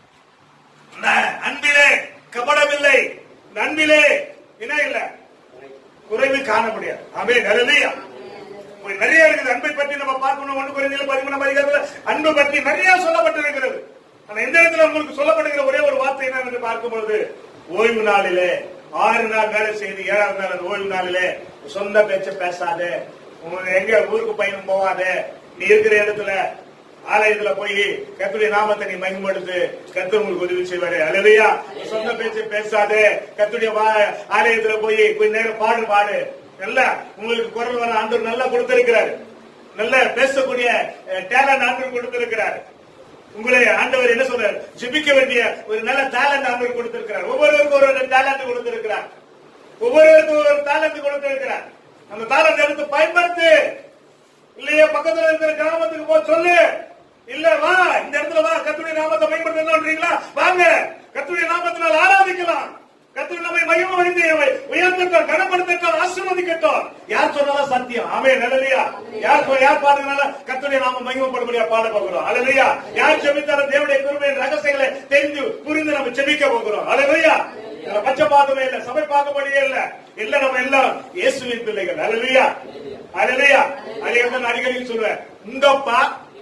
இந்த அன்பிலே கபடமில்லை இந்த அன்பிலே என்ன இல்ல குறைவு காண முடியாது அவே நிறைய நிறைய இருக்குது அன்பை பற்றி நம்ம பார்க்கணும் ஒன்று குறைந்த பதிமூணாம் அதிகாரத்துல அன்பு பற்றி நிறைய சொல்லப்பட்டிருக்கிறது ஆனா இந்த இடத்துல உங்களுக்கு சொல்லப்படுகிற ஒரே ஒரு வார்த்தை என்னன்னு பார்க்கும்பொழுது ஓய்வு நாளிலே ஆறு நாள் வேலை செய்து ஏழாவது நாள் அந்த ஓய்வு நாளிலே சொந்த பேச்ச பேசாதே உங்க எங்க ஊருக்கு பயணம் போகாதே நீ இருக்கிற இடத்துல ஆலயத்துல போய் கத்துடைய நாமத்தை நீ மகிமைப்படுத்து கத்து உங்களுக்கு உதவி செய்வாரு அலையா சொந்த பேச்சு பேசாதே கத்துடைய வா- ஆலயத்துல போய் கொஞ்ச நேரம் பாடு பாடு நல்ல உங்களுக்கு குரல் வர ஆண்டவர் நல்லா கொடுத்திருக்கிறாரு நல்ல பேசக்கூடிய டேலண்ட் ஆண்டவர் கொடுத்திருக்கிறார் உங்களை ஆண்டவர் என்ன சொல்றாரு ஜெபிக்க வேண்டிய ஒரு நல்ல டேலண்ட் ஆண்டவர் கொடுத்திருக்கிறார் ஒவ்வொருவருக்கும் ஒரு டேலண்ட் கொடுத்திருக்கிறார் ஒவ்வொருவருக்கும் ஒரு டேலண்ட் கொடுத்திருக்கிறார் அந்த டேலண்ட் எடுத்து பயன்படுத்து இல்லையே பக்கத்துல இருக்கிற கிராமத்துக்கு போ சொல்லு இல்ல வா இந்த இடத்துல வா கத்துடைய நாமத்தை பயன்படுத்தீங்களா வாங்க கத்துடைய நாமத்தினால் ஆராதிக்கலாம் கத்துடைய நம்மை மகிமை வழிந்து உயர்த்தட்டும் கனப்படுத்தட்டும் ஆசீர்வதிக்கட்டும் யார் சொன்னாலும் சத்தியம் ஆமே நல்லலையா யார் சொ- யார் பாடுறதுனால கத்துடைய நாம மகிமைப்படும்படியா பாட போகிறோம் அலையா யார் செபித்தாலும் தேவனுடைய குருமையின் ரகசியங்களை தெரிந்து புரிந்து நம்ம செபிக்க போகிறோம் அலையா பச்சை பாதமே இல்ல சபை பாகுபடியே இல்ல இல்ல நம்ம எல்லாம் இயேசுவின் பிள்ளைகள் அலையா அலையா அலையா நான் அடிக்கடி சொல்லுவேன் உங்கப்பா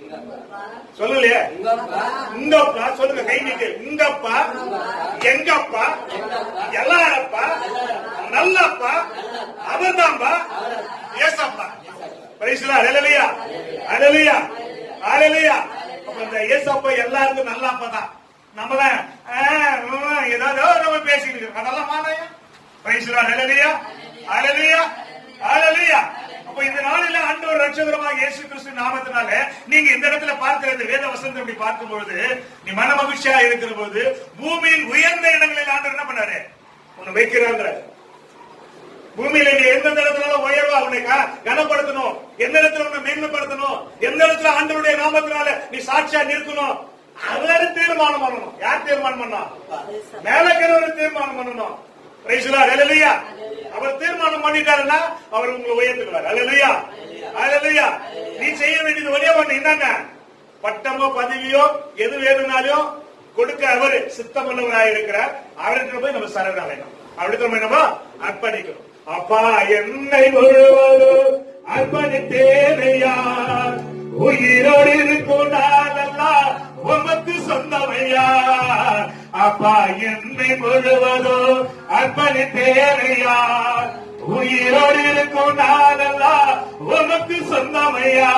சொல்லலையே உங்கப்பா சொல்லுங்க கை நீட்டு உங்கப்பா எங்கப்பா எல்லாரப்பா நல்லப்பா அவர்தான்பா ஏசப்பா பிரைஸ்லா அலலியா அலலியா அலலியா அப்ப இந்த ஏசப்பா எல்லாருக்கும் நல்ல அப்பா தான் நம்மள ஆ, உம், ஏதாவது நம்ம பேசிட்டு இருக்கோம் அதெல்லாம் மாறாயா Praise the Lord. Hallelujah. Hallelujah. Hallelujah. அப்ப இந்த நாளில ஆண்டவர் ரட்சகரமாக இயேசு கிறிஸ்து நாமத்தினால நீங்க இந்த இடத்துல பார்க்கிற இந்த வேத வசனத்தை இப்படி பார்க்கும் பொழுது நீ மன மகிழ்ச்சியா இருக்கிற போது பூமியின் உயர்ந்த இடங்களில் ஆண்டவர் என்ன பண்ணாரு உன்னை வைக்கிறாங்க பூமியில நீ எந்தெந்த இடத்துல உயர்வா உன்னை க- கனப்படுத்தணும் எந்த இடத்துல உன்னை மேன்மைப்படுத்தணும் எந்த இடத்துல ஆண்டவருடைய நாமத்தினால நீ சாட்சியா நிற்கணும் அவரு தீர்மானம் பண்ணணும் யார் தீர்மானம் பண்ணா மேலக்கிறவர் தீர்மானம் பண்ணணும் Praise the Lord. Hallelujah. அவர் தீர்மானம் பண்ணிட்டாருன்னா அவர் உங்களை உயர்த்துக்கிறார் அல்லையா அல்லையா நீ செய்ய வேண்டியது ஒரே ஒண்ணு என்னங்க பட்டமோ பதவியோ எது வேணும்னாலும் கொடுக்க அவர் சித்தம் உள்ளவராக இருக்கிறார் அவர்கிட்ட போய் நம்ம சரண வேணும் அவர்கிட்ட நம்ம என்னவோ அர்ப்பணிக்கணும் அப்பா என்னை முழுவதும் அர்ப்பணித்தேனையா உயிரோடு இருக்கும் நாளெல்லாம் உமக்கு சொந்தமையா அப்பா என்னை முழுவதும் அர்ப்பணித்தேனையா உயிரோடு இருக்கும் நாளெல்லாம் உமக்கு சொந்தமையா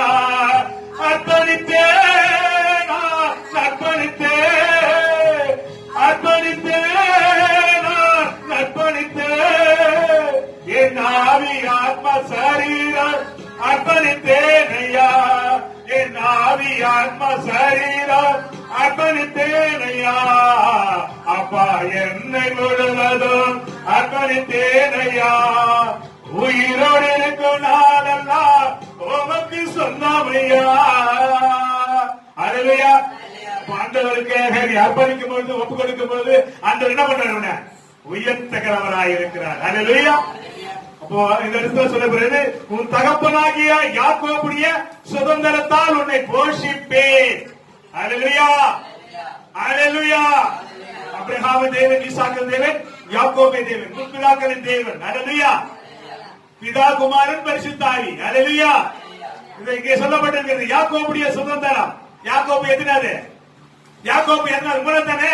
அர்ப்பணித்தேனா அர்ப்பணித்தேன் அர்ப்பணித்தேனா அர்ப்பணித்தேன் என் ஆவி ஆத்ம சரீரம் அர்ப்பணித்தேனையா என் ஆவி ஆத்ம சரீரம் அர்ப்பணித்தேனையா அப்பா என்னை முழுவதும் அர்ப்பணித்தேனையா உயிரோடு இருக்கும் நாளெல்லாம் உமக்கு சொன்னாமையா அருமையா ஆண்டவருக்காக நீ அர்ப்பணிக்கும் பொழுது ஒப்பு கொடுக்கும் பொழுது ஆண்டவர் என்ன பண்றாரு உன்னை? உயர்த்தகிறவராய் இருக்கிறார் அருமையா அப்போ இந்த இடத்துல சொல்லப்படுறது உன் தகப்பனாகிய யாக்கோபுடைய சுதந்திரத்தால் உன்னை போஷிப்பேன் அருமையா அருமையா அப்ரஹாம தேவன் ஈசாக்கு தேவன் யாக்கோபே தேவன் முற்பிதாக்களின் தேவன் அருமையா பிதா குமாரன் பரிசுத்தாவி அருமையா இது இங்கே சொல்லப்பட்டிருக்கிறது யாக்கோபுடைய சுதந்திரம் யாக்கோபு எதிராது யாக்கோபு என்ன மூலத்தானே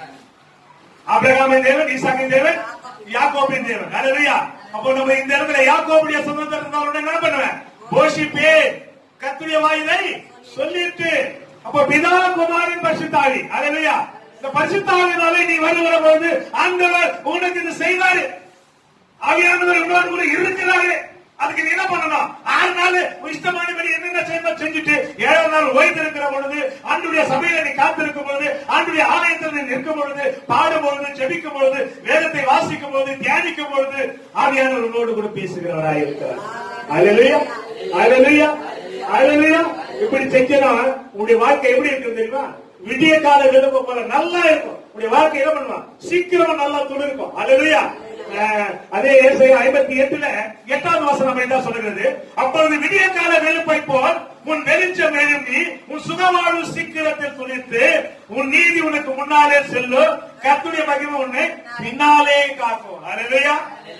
ஆபிரகாமின் தேவன் ஈசாக்கின் தேவன் யாக்கோபின் தேவன் அல்லையா அப்போ நம்ம இந்த இடத்துல யாக்கோபுடைய சுதந்திரத்தை என்ன பண்ணுவேன் போஷிப்பே கத்துடைய வாயிலை சொல்லிட்டு அப்போ பிதா குமாரின் பரிசுத்தாவி அல்லையா இந்த பரிசுத்தாவினாலே நீ வருகிற போது ஆண்டவர் உனக்கு இது செய்வாரு ஆவியானவர் இன்னொரு கூட இருக்கிறாரு அதுக்கு நீ என்ன பண்ணணும் ஆறு நாள் உன் இஷ்டமானபடி என்னென்ன செய்யணும் செஞ்சுட்டு ஏழாவது நாள் ஓய்ந்திருக்கிற பொழுது ஆண்டுடைய சபையில நீ காத்திருக்கும் பொழுது ஆண்டுடைய ஆலயத்தில் நீ நிற்கும் பொழுது பாடும் பொழுது ஜெபிக்கும் பொழுது வேதத்தை வாசிக்கும் பொழுது தியானிக்கும் பொழுது ஆவியானவர் உன்னோடு கூட பேசுகிறவராய் இருக்கிறார் அல்லேலூயா அல்லேலூயா அல்லேலூயா இப்படி செஞ்சனா உன்னுடைய வாழ்க்கை எப்படி இருக்கும் தெரியுமா விடிய கால விரும்ப போல நல்லா இருக்கும் உன்னுடைய வாழ்க்கை என்ன பண்ணுவான் சீக்கிரமா நல்லா துளிர்க்கும் அல்லேலூயா அஹ், அதே ஏசாயா ஐம்பத்தி எட்டுல எட்டாவது வசனம் என்ன சொல்லுகிறது அப்பொழுது விடிய கால வெளுப்பை போல் உன் வெளிச்சம் எழும்பி உன் சுகவாழ்வு சீக்கிரத்தில் துணித்து உன் நீதி உனக்கு முன்னாலே செல்லும் கர்த்துடைய மகிமை உன்னை பின்னாலே காக்கும் அலையா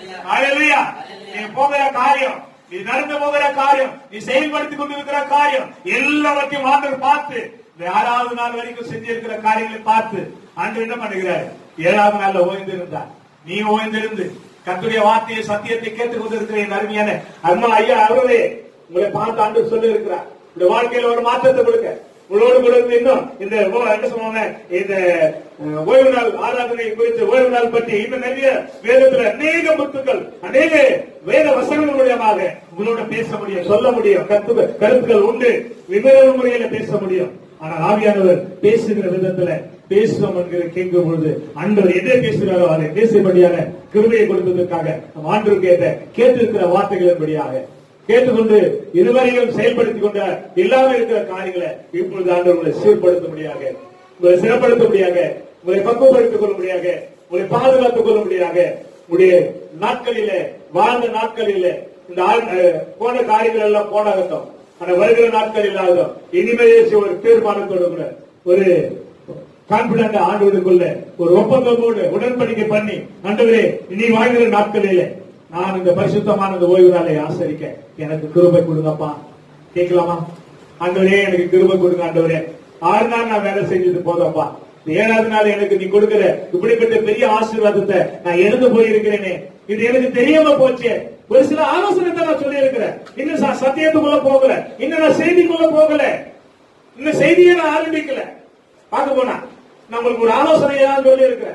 அலையா நீ போகிற காரியம் நீ நடந்து போகிற காரியம் நீ செயல்படுத்திக் கொண்டிருக்கிற காரியம் எல்லாவற்றையும் ஆண்டவர் பார்த்து இந்த ஆறாவது நாள் வரைக்கும் செஞ்சிருக்கிற காரியங்களை பார்த்து ஆண்டு என்ன பண்ணுகிறார் ஏழாவது நாள்ல ஓய்ந்திருந்தார் நீ ஓய்ந்திருந்து கர்த்தருடைய வார்த்தையை சத்தியத்தை கேட்டுக் கொண்டிருக்கிற என் அருமையான அம்மா ஐயா அவர்களே உங்களை பார்த்து ஆண்டு சொல்லி இருக்கிறார் இந்த வாழ்க்கையில ஒரு மாற்றத்தை கொடுக்க உங்களோடு கூட இருந்து இன்னும் இந்த ஓ- என்ன சொல்லுவாங்க இந்த அஹ், ஓய்வு நாள் ஆராதனை குறித்து ஓய்வு நாள் பற்றி இன்னும் நிறைய வேதத்துல அநேக முத்துக்கள் அநேக வேத வசனங்கள் மூலியமாக உங்களோட பேச முடியும் சொல்ல முடியும் கருத்து கருத்துக்கள் உண்டு விவர முறையில பேச முடியும் ஆனால் ஆவியானவர் பேசுகிற விதத்துல பேசுவோம் என்கிற கேட்கும் பொழுது ஆண்டவர் எதை பேசுகிறாரோ அதை பேசும்படியான கிருபையை கொடுத்ததற்காக நம் ஆண்டவர் கேட்ட கேட்டிருக்கிற வார்த்தைகளின்படியாக கேட்டுக்கொண்டு இதுவரையும் செயல்படுத்திக் கொண்ட இல்லாம இருக்கிற காரியங்களை இப்பொழுது ஆண்டவர் உங்களை சீர்படுத்த முடியாக உங்களை சிறப்படுத்த முடியாக உங்களை பக்குவப்படுத்திக் கொள்ள முடியாக உங்களை பாதுகாத்துக் கொள்ள முடியாக உங்களுடைய நாட்களிலே வாழ்ந்த நாட்களிலே இந்த ஆள்- அஹ், போன காரியங்கள் எல்லாம் போனாகட்டும் ஆனா வருகிற நாட்கள் இல்லாததும் இனிமேலே ஒரு தீர்மானத்தோடு கூட ஒரு கான்பிடன்ட் ஆண்டுவதற்குள்ள ஒரு ஒப்பந்தமோடு உடன்படிக்கை பண்ணி ஆண்டவரே இனி வாழ்கிற நாட்களிலே நான் இந்த பரிசுத்தமான இந்த ஓய்வு நாளை ஆசரிக்க எனக்கு கிருபை கொடுங்கப்பா கேட்கலாமா ஆண்டவரே எனக்கு கிருபை கொடுங்க ஆண்டவரே ஆறு நாள் நான் வேலை செஞ்சது போதப்பா இந்த ஏழாவது நாள் எனக்கு நீ கொடுக்கிற இப்படிப்பட்ட பெரிய ஆசீர்வாதத்தை நான் எழுந்து போயிருக்கிறேனே இது எனக்கு தெரியாம போச்சே ஒரு சில ஆலோசனை தான் நான் சொல்லி இருக்கிறேன் இன்னும் ச- சத்தியத்துக்குள்ள போகல இன்னும் நான் செய்திக்குள்ள போகல இன்னும் செய்தியை நான் ஆரம்பிக்கல பார்க்க போனா நான் உங்களுக்கு ஒரு ஆலோசனையா சொல்லி இருக்கிறேன்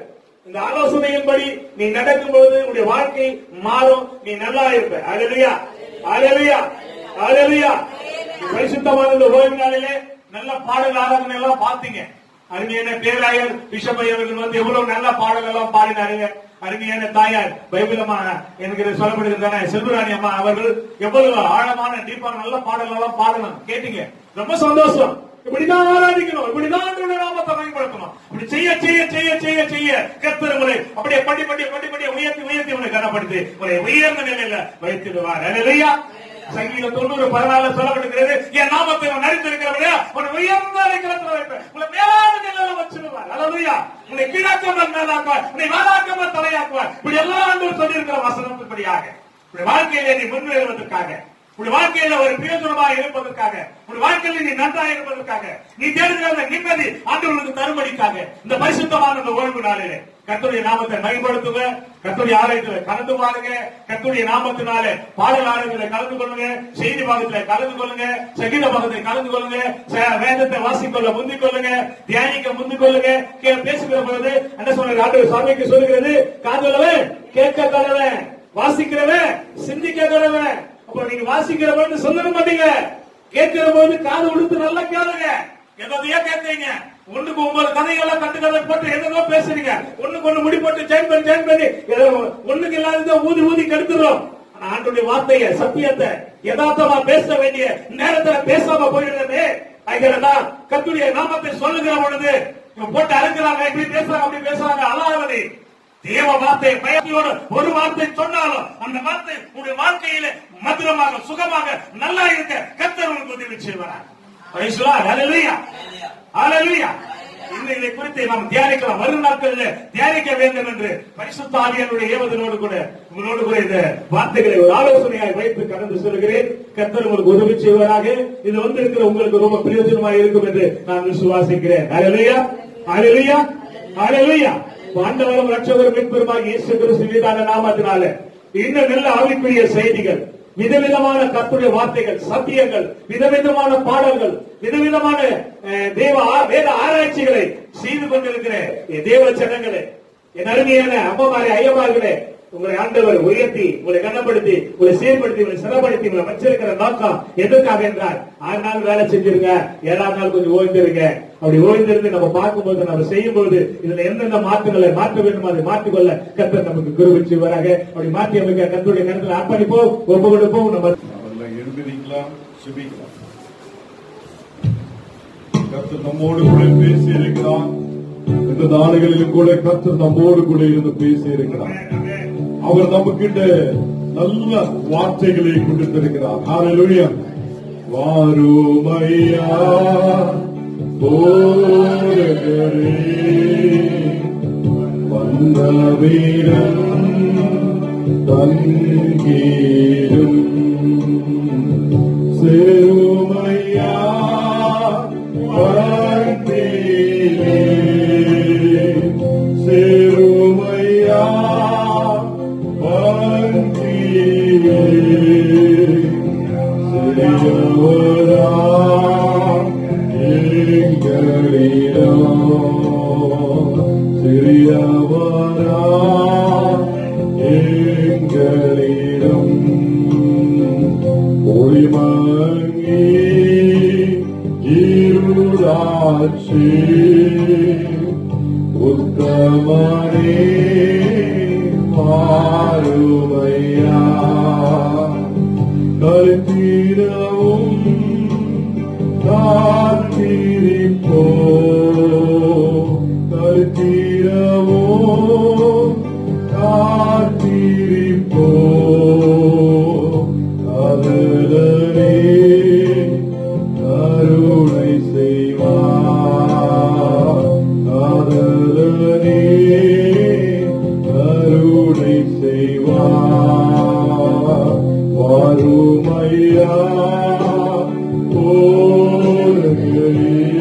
இந்த ஆலோசனையின்படி நீ நடக்கும்போது உன்னுடைய வாழ்க்கை மாறும் நீ நல்லா இருப்ப அழலியா அழலியா அழலியா பரிசுத்தமான இந்த ஓய்வு நாளிலே நல்ல பாடல் ஆராதனை எல்லாம் பாத்தீங்க அருமையான பேராயர் பிஷப் அவர்கள் வந்து எவ்வளவு நல்ல பாடல் எல்லாம் பாடினாருங்க அருமையான தாயார் பைபிளமா எனக்கு இது சொல்லப்படுகிறதான செல்வராணி அம்மா அவர்கள் எவ்வளவு ஆழமான டீப்பான நல்ல பாடல் எல்லாம் பாடணும் கேட்டீங்க ரொம்ப சந்தோஷம் இப்படிதான் ஆராதிக்கணும் இப்படிதான் ஆண்டவருடைய நாமத்தை பயன்படுத்தணும் இப்படி செய்ய செய்ய செய்ய செய்ய செய்ய கர்த்தர் உங்களை அப்படியே படி படி படி படி உயர்த்தி உயர்த்தி உங்களை கனப்படுத்தி உங்களை உயர்ந்த நிலையில வைத்திடுவார் அல்லேலூயா சங்கீதம் தொண்ணூறு பதினாலு சொல்லப்படுகிறது என் நாமத்தை அவன் நடித்திருக்கிறவனே உன்னை உயர்ந்த நிலைக்கிறத்துல வைப்பேன் உங்களை மேலான நிலையில வச்சிருவார் அல்லேலூயா உன்னை கீழாக்காமல் மேலாக்குவார் உன்னை மேலாக்காமல் தலையாக்குவார் இப்படி எல்லா ஆண்டும் சொல்லியிருக்கிற வசனத்தின்படியாக இப்படி வாழ்க்கையிலே நீ முன்னேறுவதற்காக உன் வாழ்க்கையில ஒரு பிரயோஜனமாக இருப்பதற்காக உன் வாழ்க்கையில நீ நன்றாக இருப்பதற்காக நீ தேடுகிற அந்த நிம்மதி ஆண்டவர்களுக்கு தரும்படிக்காக இந்த பரிசுத்தமான இந்த ஓய்வு நாளிலே கர்த்தருடைய நாமத்தை மகிழ்படுத்துங்க கர்த்தருடைய ஆலயத்துல கலந்து பாருங்க கர்த்தருடைய நாமத்தினாலே பாடல் ஆலயத்துல கலந்து கொள்ளுங்க செய்தி பாகத்துல கலந்து கொள்ளுங்க சங்கீத பாகத்தை கலந்து கொள்ளுங்க ச- வேதத்தை வாசிக்கொள்ள முந்திக் கொள்ளுங்க தியானிக்க முந்திக் கொள்ளுங்க கே- பேசுகிற பொழுது என்ன சொல்றது ஆண்டவர் சாமிக்கு சொல்லுகிறது காதுள்ளவன் கேட்க கடவன் வாசிக்கிறவன் சிந்திக்க கடவன் அப்ப நீங்க வாசிக்கிற பொழுது சொல்லவே மாட்டீங்க கேட்கிற போது காது உடுத்து நல்லா கேளுங்க எதையோ கேட்கறீங்க ஒண்ணுக்கு ஒன்பது கதைகளை கட்டுக்கதை போட்டு எதோ பேசுறீங்க ஒண்ணுக்கு ஒண்ணு முடி போட்டு ஜாயின் பண்ணி ஜாயின் பண்ணி ஏதோ ஒண்ணுக்கு இல்லாததை ஊதி ஊதி கெடுத்துரும் ஆனா ஆண்டுடைய வார்த்தைய சத்தியத்தை யதார்த்தமா பேச வேண்டிய நேரத்துல பேசாம போயிடுறது அதுதான் கத்துடைய நாமத்தை சொல்லுகிற பொழுது இவன் போட்டு அறுக்கிறாங்க இப்படி பேசுறாங்க அப்படி பேசுறாங்க அலாவதி தேவ வார்த்தை பயத்தியோடு ஒரு வார்த்தை சொன்னாலும் அந்த வார்த்தை உங்களுடைய வாழ்க்கையில மதுரமாக சுகமாக நல்லா இருக்க கர்த்தர் உங்களுக்கு உதவி செய்வார் Praise the Lord. Hallelujah. Hallelujah. இன்னும் இதை குறித்து நாம் தியானிக்கலாம் வரும் நாட்களில் தியானிக்க வேண்டும் என்று பரிசுத்த ஆவியானுடைய ஏவதனோடு கூட உங்களோடு கூட இந்த வார்த்தைகளை ஒரு ஆலோசனையாய் வைத்து கடந்து சொல்கிறேன் கர்த்தர் உங்களுக்கு உதவி செய்வாராக இது வந்திருக்கிற உங்களுக்கு ரொம்ப பிரயோஜனமாக இருக்கும் என்று நான் விசுவாசிக்கிறேன் Hallelujah. Hallelujah. Hallelujah. ஆண்டவரும் ரட்சகரும் மீட்பெருமாகிய இயேசு கிறிஸ்து மீதான நாமத்தினால இன்னும் நல்ல ஆவிக்குரிய செய்திகள் விதவிதமான கர்த்தருடைய வார்த்தைகள் சத்தியங்கள் விதவிதமான பாடல்கள் விதவிதமான அஹ், தேவ ஆ- வேத ஆராய்ச்சிகளை செய்து கொண்டிருக்கிற என் தேவ ஜனங்களே என் அருமையான அம்மமாரே ஐயமார்களே உங்களை ஆண்டவர் உயர்த்தி உங்களை கனப்படுத்தி உங்களை சீர்படுத்தி உங்களை சிறப்படுத்தி உங்களை வச்சிருக்கிற நோக்கம் எதற்காக என்றால் ஆறு நாள் வேலை செஞ்சிருங்க ஏழாம் நாள் கொஞ்சம் ஓய்ந்திருங்க அப்படி ஓய்ந்திருந்து நம்ம பார்க்கும்போது நம்ம செய்யும்போது இதுல எந்தெந்த மாற்றங்களை மாற்ற வேண்டும் அதை மாற்றிக்கொள்ள கத்தர் நமக்கு குருவிச்சு வராங்க அப்படி மாற்றி அமைக்க கத்தருடைய கருத்துல அர்ப்பணிப்போம் ஒப்பு கொடுப்போம் நம்ம அவர்களை எழுந்திருக்கலாம் சுபிக்கலாம் கர்த்தர் நம்மோடு கூட பேசி இருக்கிறார் இந்த நாடுகளிலும் கூட கர்த்தர் நம்மோடு கூட இருந்து பேசி இருக்கிறார் அவர் நமக்கிட்ட நல்ல வார்த்தைகளை கொடுத்திருக்கிறார் ஹalleluya வாருமையா போரகரே வந்த வீரம் தங்கீரும் சேருமையா வாழ்த்தீரே சேருமையா வாழ்த்தீரே சிறியவரா எங்களிடம் சிறியவரா எங்களிடம் ஒளிமங்கி இருளாட்சி உத்தமனே மாறுமையா கருத்திரவும் காத்திரிப்போ கருத்திரவோ காத்திரிப்போ காதலரே கருணை செய்வார் காதலரே கருணை செய்வார் வாருமையா போர்களே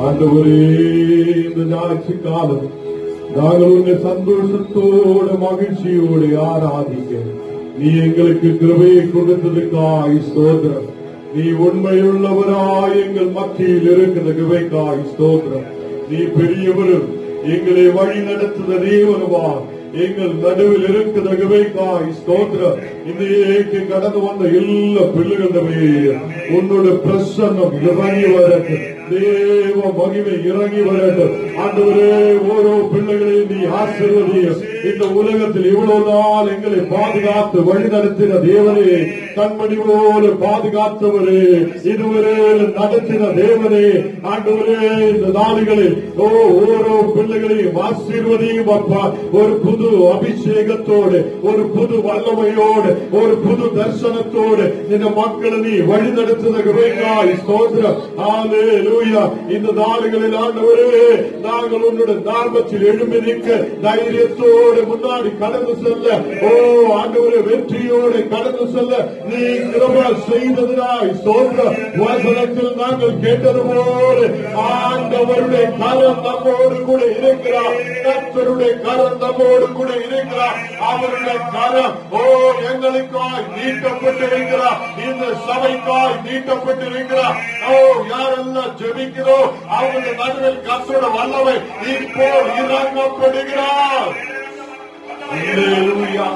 ஆண்டவரே இந்த ஞாயிற்று காலம் நாங்கள் உன்னை சந்தோஷத்தோட மகிழ்ச்சியோடு ஆராதிக்க நீ எங்களுக்கு கிருபையை கொடுத்ததுக்காய் ஸ்தோத்திரம் நீ உண்மையுள்ளவராய் எங்கள் மத்தியில் இருக்கிற கிருபைக்காய் ஸ்தோத்திரம் நீ பெரியவரும் எங்களை வழி நடத்துத தேவனுவா எங்கள் நடுவில் இருக்கிற கிருபைக்காய் ஸ்தோத்திரம் இன்னைக்கு கடந்து வந்த எல்லா பிள்ளைகளுமே உன்னோட பிரசன்னம் இறங்கி வரட்டும் தேவ மகிமை இறங்கி வரட்டும் ஆண்டவரே ஓரோ பிள்ளைகளையும் நீ ஆசீர்வதியும் இந்த உலகத்தில் இவ்வளவு நாள் எங்களை பாதுகாத்து வழி நடத்தின தேவனே கண்மணி போல பாதுகாத்தவரே இதுவரை நடத்தின தேவனே ஆண்டவரே இந்த நாடுகளில் ஓ ஓரோ பிள்ளைகளையும் ஆசீர்வதியும் அப்பா ஒரு புது அபிஷேகத்தோடு ஒரு புது வல்லமையோடு ஒரு புது தரிசனத்தோடு இந்த மக்களை நீ வழி நடத்துதற்காய் ஸ்தோத்திரம் ஹalleluya இந்த நாடுகளில் ஆண்டவரே நாங்கள் உன்னுடைய நாமத்தில் எழும்பி நிற்க தைரியத்தோடு முன்னாடி கடந்து செல்ல ஓ ஆண்டவரே வெற்றியோடு கடந்து செல்ல நீ கிருபை செய்ததினாய் ஸ்தோத்திரம் வசனத்தில் நாங்கள் கேட்டது போல ஆண்டவருடைய கரம் நம்மோடு கூட இருக்கிறார் கர்த்தருடைய கரம் நம்மோடு கூட இருக்கிறார் அவருடைய கரம் ஓ எங்களுக்காய் நீட்டப்பட்டிருக்கிறார் இந்த சபைக்காய் நீட்டப்பட்டிருக்கிறார் ஓ யாரெல்லாம் ஜெபிக்கிறோம் அவருடைய நடுவில் கர்த்தருடைய வல்லமை இப்போ இறங்கப்படுகிறார் அல்லேலூயா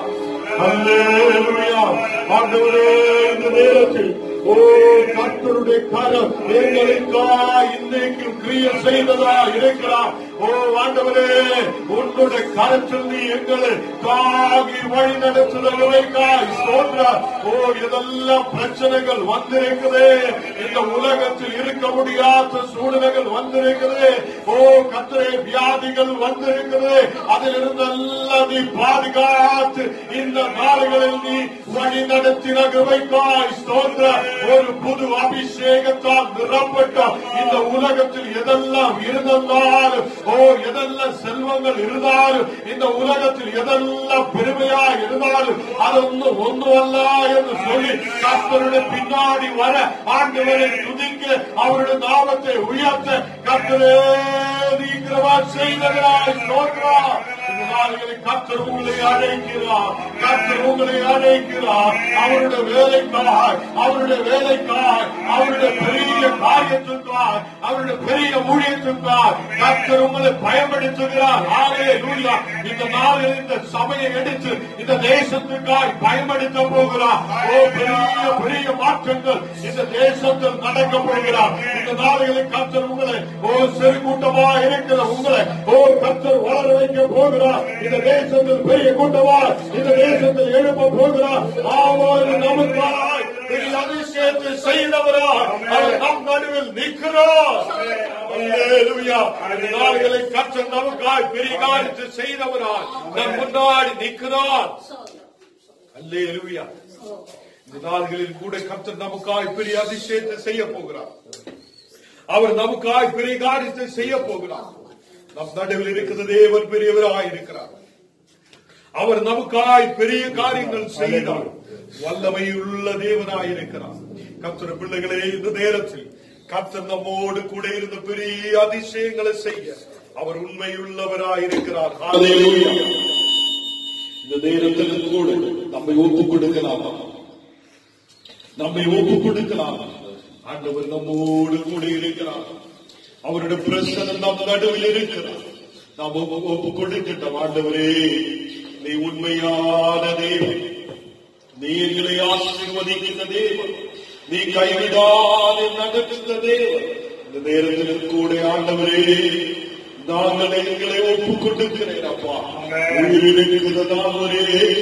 அல்லேலூயா ஆண்டவரே இந்த நேரத்தில் ஓ கர்த்தருடைய கரம் எங்களுக்காய் இன்னைக்கு கிரிய செய்ததா இருக்கிறார் ஓ ஆண்டவரே உன்னுடைய கரத்தில் நீ எங்களை தாகி வழி நடத்துதலுக்காய் சோன்றா ஓ இதெல்லாம் பிரச்சனைகள் வந்திருக்குது இந்த உலகத்தில் இருக்க முடியாத சூழ்நிலைகள் வந்திருக்குது ஓ கத்திரை வியாதிகள் வந்திருக்குது அதிலிருந்து எல்லாம் நீ பாதுகாத்து இந்த நாடுகளில் நீ வழி நடத்தின கிருபைக்காய் ஸ்தோத்திர ஒரு புது அபிஷேகத்தால் நிரப்பட்ட இந்த உலகத்தில் எதெல்லாம் இருந்தாலும் ஓ எதெல்லாம் செல்வங்கள் இருந்தாலும் இந்த உலகத்தில் எதெல்லாம் பெருமையா இருந்தாலும் அதொന്നും ஒன்றுமல்ல என்று சொல்லி கர்த்தருடைய பின்னாடி வர ஆண்டவரை துதிக்க அவருடைய நாமத்தை உயர்த்த கர்த்தரே நீக்கிறவா செய்தவராய் தோன்றார் இந்த நாடுகளில் கர்த்தர் உங்களை அழைக்கிறார் கர்த்தர் உங்களை அழைக்கிறார் அவருடைய வேலைக்காய் அவருடைய வேலைக்காய் அவருடைய பெரிய காரியத்திற்காய் அவருடைய பெரிய ஊழியத்திற்காய் கர்த்தர் உங்களை பயன்படுத்துகிறார் ஆலே லூயா இந்த நாளில் இந்த சபையை எடுத்து இந்த தேசத்துக்காய் பயன்படுத்த போகிறார் ஓ பெரிய பெரிய மாற்றங்கள் இந்த தேசத்தில் நடக்க போகிறார் இந்த நாடுகளில் கர்த்தர் உங்களை ஓ சிறு கூட்டமா இருக்கிற உங்களை ஓ கர்த்தர் வளர வைக்க போகிறார் இந்த தேசத்தில் பெரிய கூட்டமா இந்த தேசத்தில் எழுப்ப போகிறார் ஆவாறு நமக்காய் பெரிய அதிசயத்தை செய்தவரா அவர் நம் நடுவில் நிற்கிறார் அல்லேலூயா. இந்த நாடுகளை கர்த்தர் நமக்காய் பெரிய காரியத்தை செய்தவராய் நம் முன்னாடி நிற்கிறார் அல்லேலூயா இந்த நாள்களில் கூட கர்த்தர் நமக்காய் பெரிய அதிசயத்தை செய்ய போகிறார் அவர் நமக்காய் பெரிய காரியத்தை செய்ய போகிறார் நம் நடுவில் இருக்கிற தேவன் பெரியவராய் இருக்கிறார் அவர் நமக்காய் பெரிய காரியங்கள் செய்தார் வல்லமையுள்ள தேவனாய் இருக்கிறார் கர்த்தர் பிள்ளைகளே இந்த நேரத்தில் கர்த்தர் நம்மோடு கூட இருந்த பெரிய அதிசயங்களை செய்ய அவர் உண்மையுள்ளவராய் இருக்கிறார் ஹalleluya. இந்த நேரத்தில் கூட நம்மை ஒப்பு கொடுக்கலாமா நம்மை ஒப்பு கொடுக்கலாம் ஆண்டவர் நம்மோடு கூட இருக்கிறார் அவருடைய பிரசனம் நம் நடுவில் இருக்கிறார் நாம் ஒப்பு ஒப்பு கொடுக்கிட்டோம் ஆண்டவரே நீ உண்மையான தேவன் நீ எங்களை ஆசீர்வதிக்கின்ற தேவன் நீ கைவிடாது நடத்துகிற தேவன் இந்த நேரத்தில் கூட ஆண்டவரே நாங்கள் எங்களை ஒப்பு கொடுக்கிறேன் அப்பா உயிரிழக்கிறது நாங்களே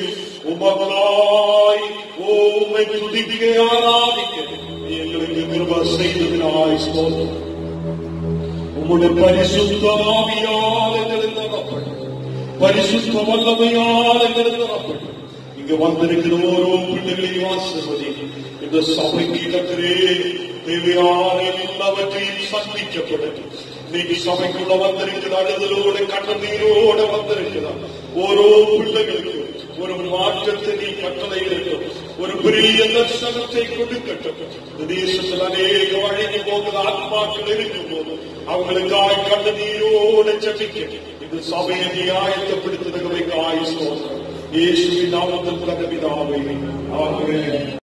உமகளாய் ஓமை துதிக்க ஆராதிக்க நீ எங்களுக்கு கிருப செய்ததினாய் ஸ்தோத்திரம் உம்முடைய பரிசுத்த ஆவியால் எங்களை நிரப்பட்டும் பரிசுத்த வல்லமையால் எங்களை நிரப்பட்டும் இங்க வந்திருக்கிற ஓரோ பிள்ளைகளையும் ஆசிர்வதி இந்த சபைக்கு இடத்திலே தேவையான எல்லாவற்றையும் சந்திக்கப்படட்டும் நீங்க சபைக்குள்ள வந்திருக்கிற அழுதலோட கண்ணீரோட வந்திருக்கிறார் ஓரோ பிள்ளைகளுக்கும் ஒரு மாற்றத்தை நீ கட்டளை இருக்கும் ஒரு பெரிய தரிசனத்தை கொடுக்கட்டும் இந்த தேசத்தில் அநேக வழங்கி போகிற ஆத்மாக்கள் இருக்கும் போது அவங்களுக்காக கண்ட நீரோடு ஜபிக்க இந்த சபையை நியாயத்தப்படுத்துகிறவைக்கு ஆயுஷ் இயேசுவின் நாமத்தில் பிதாவே ஆமென்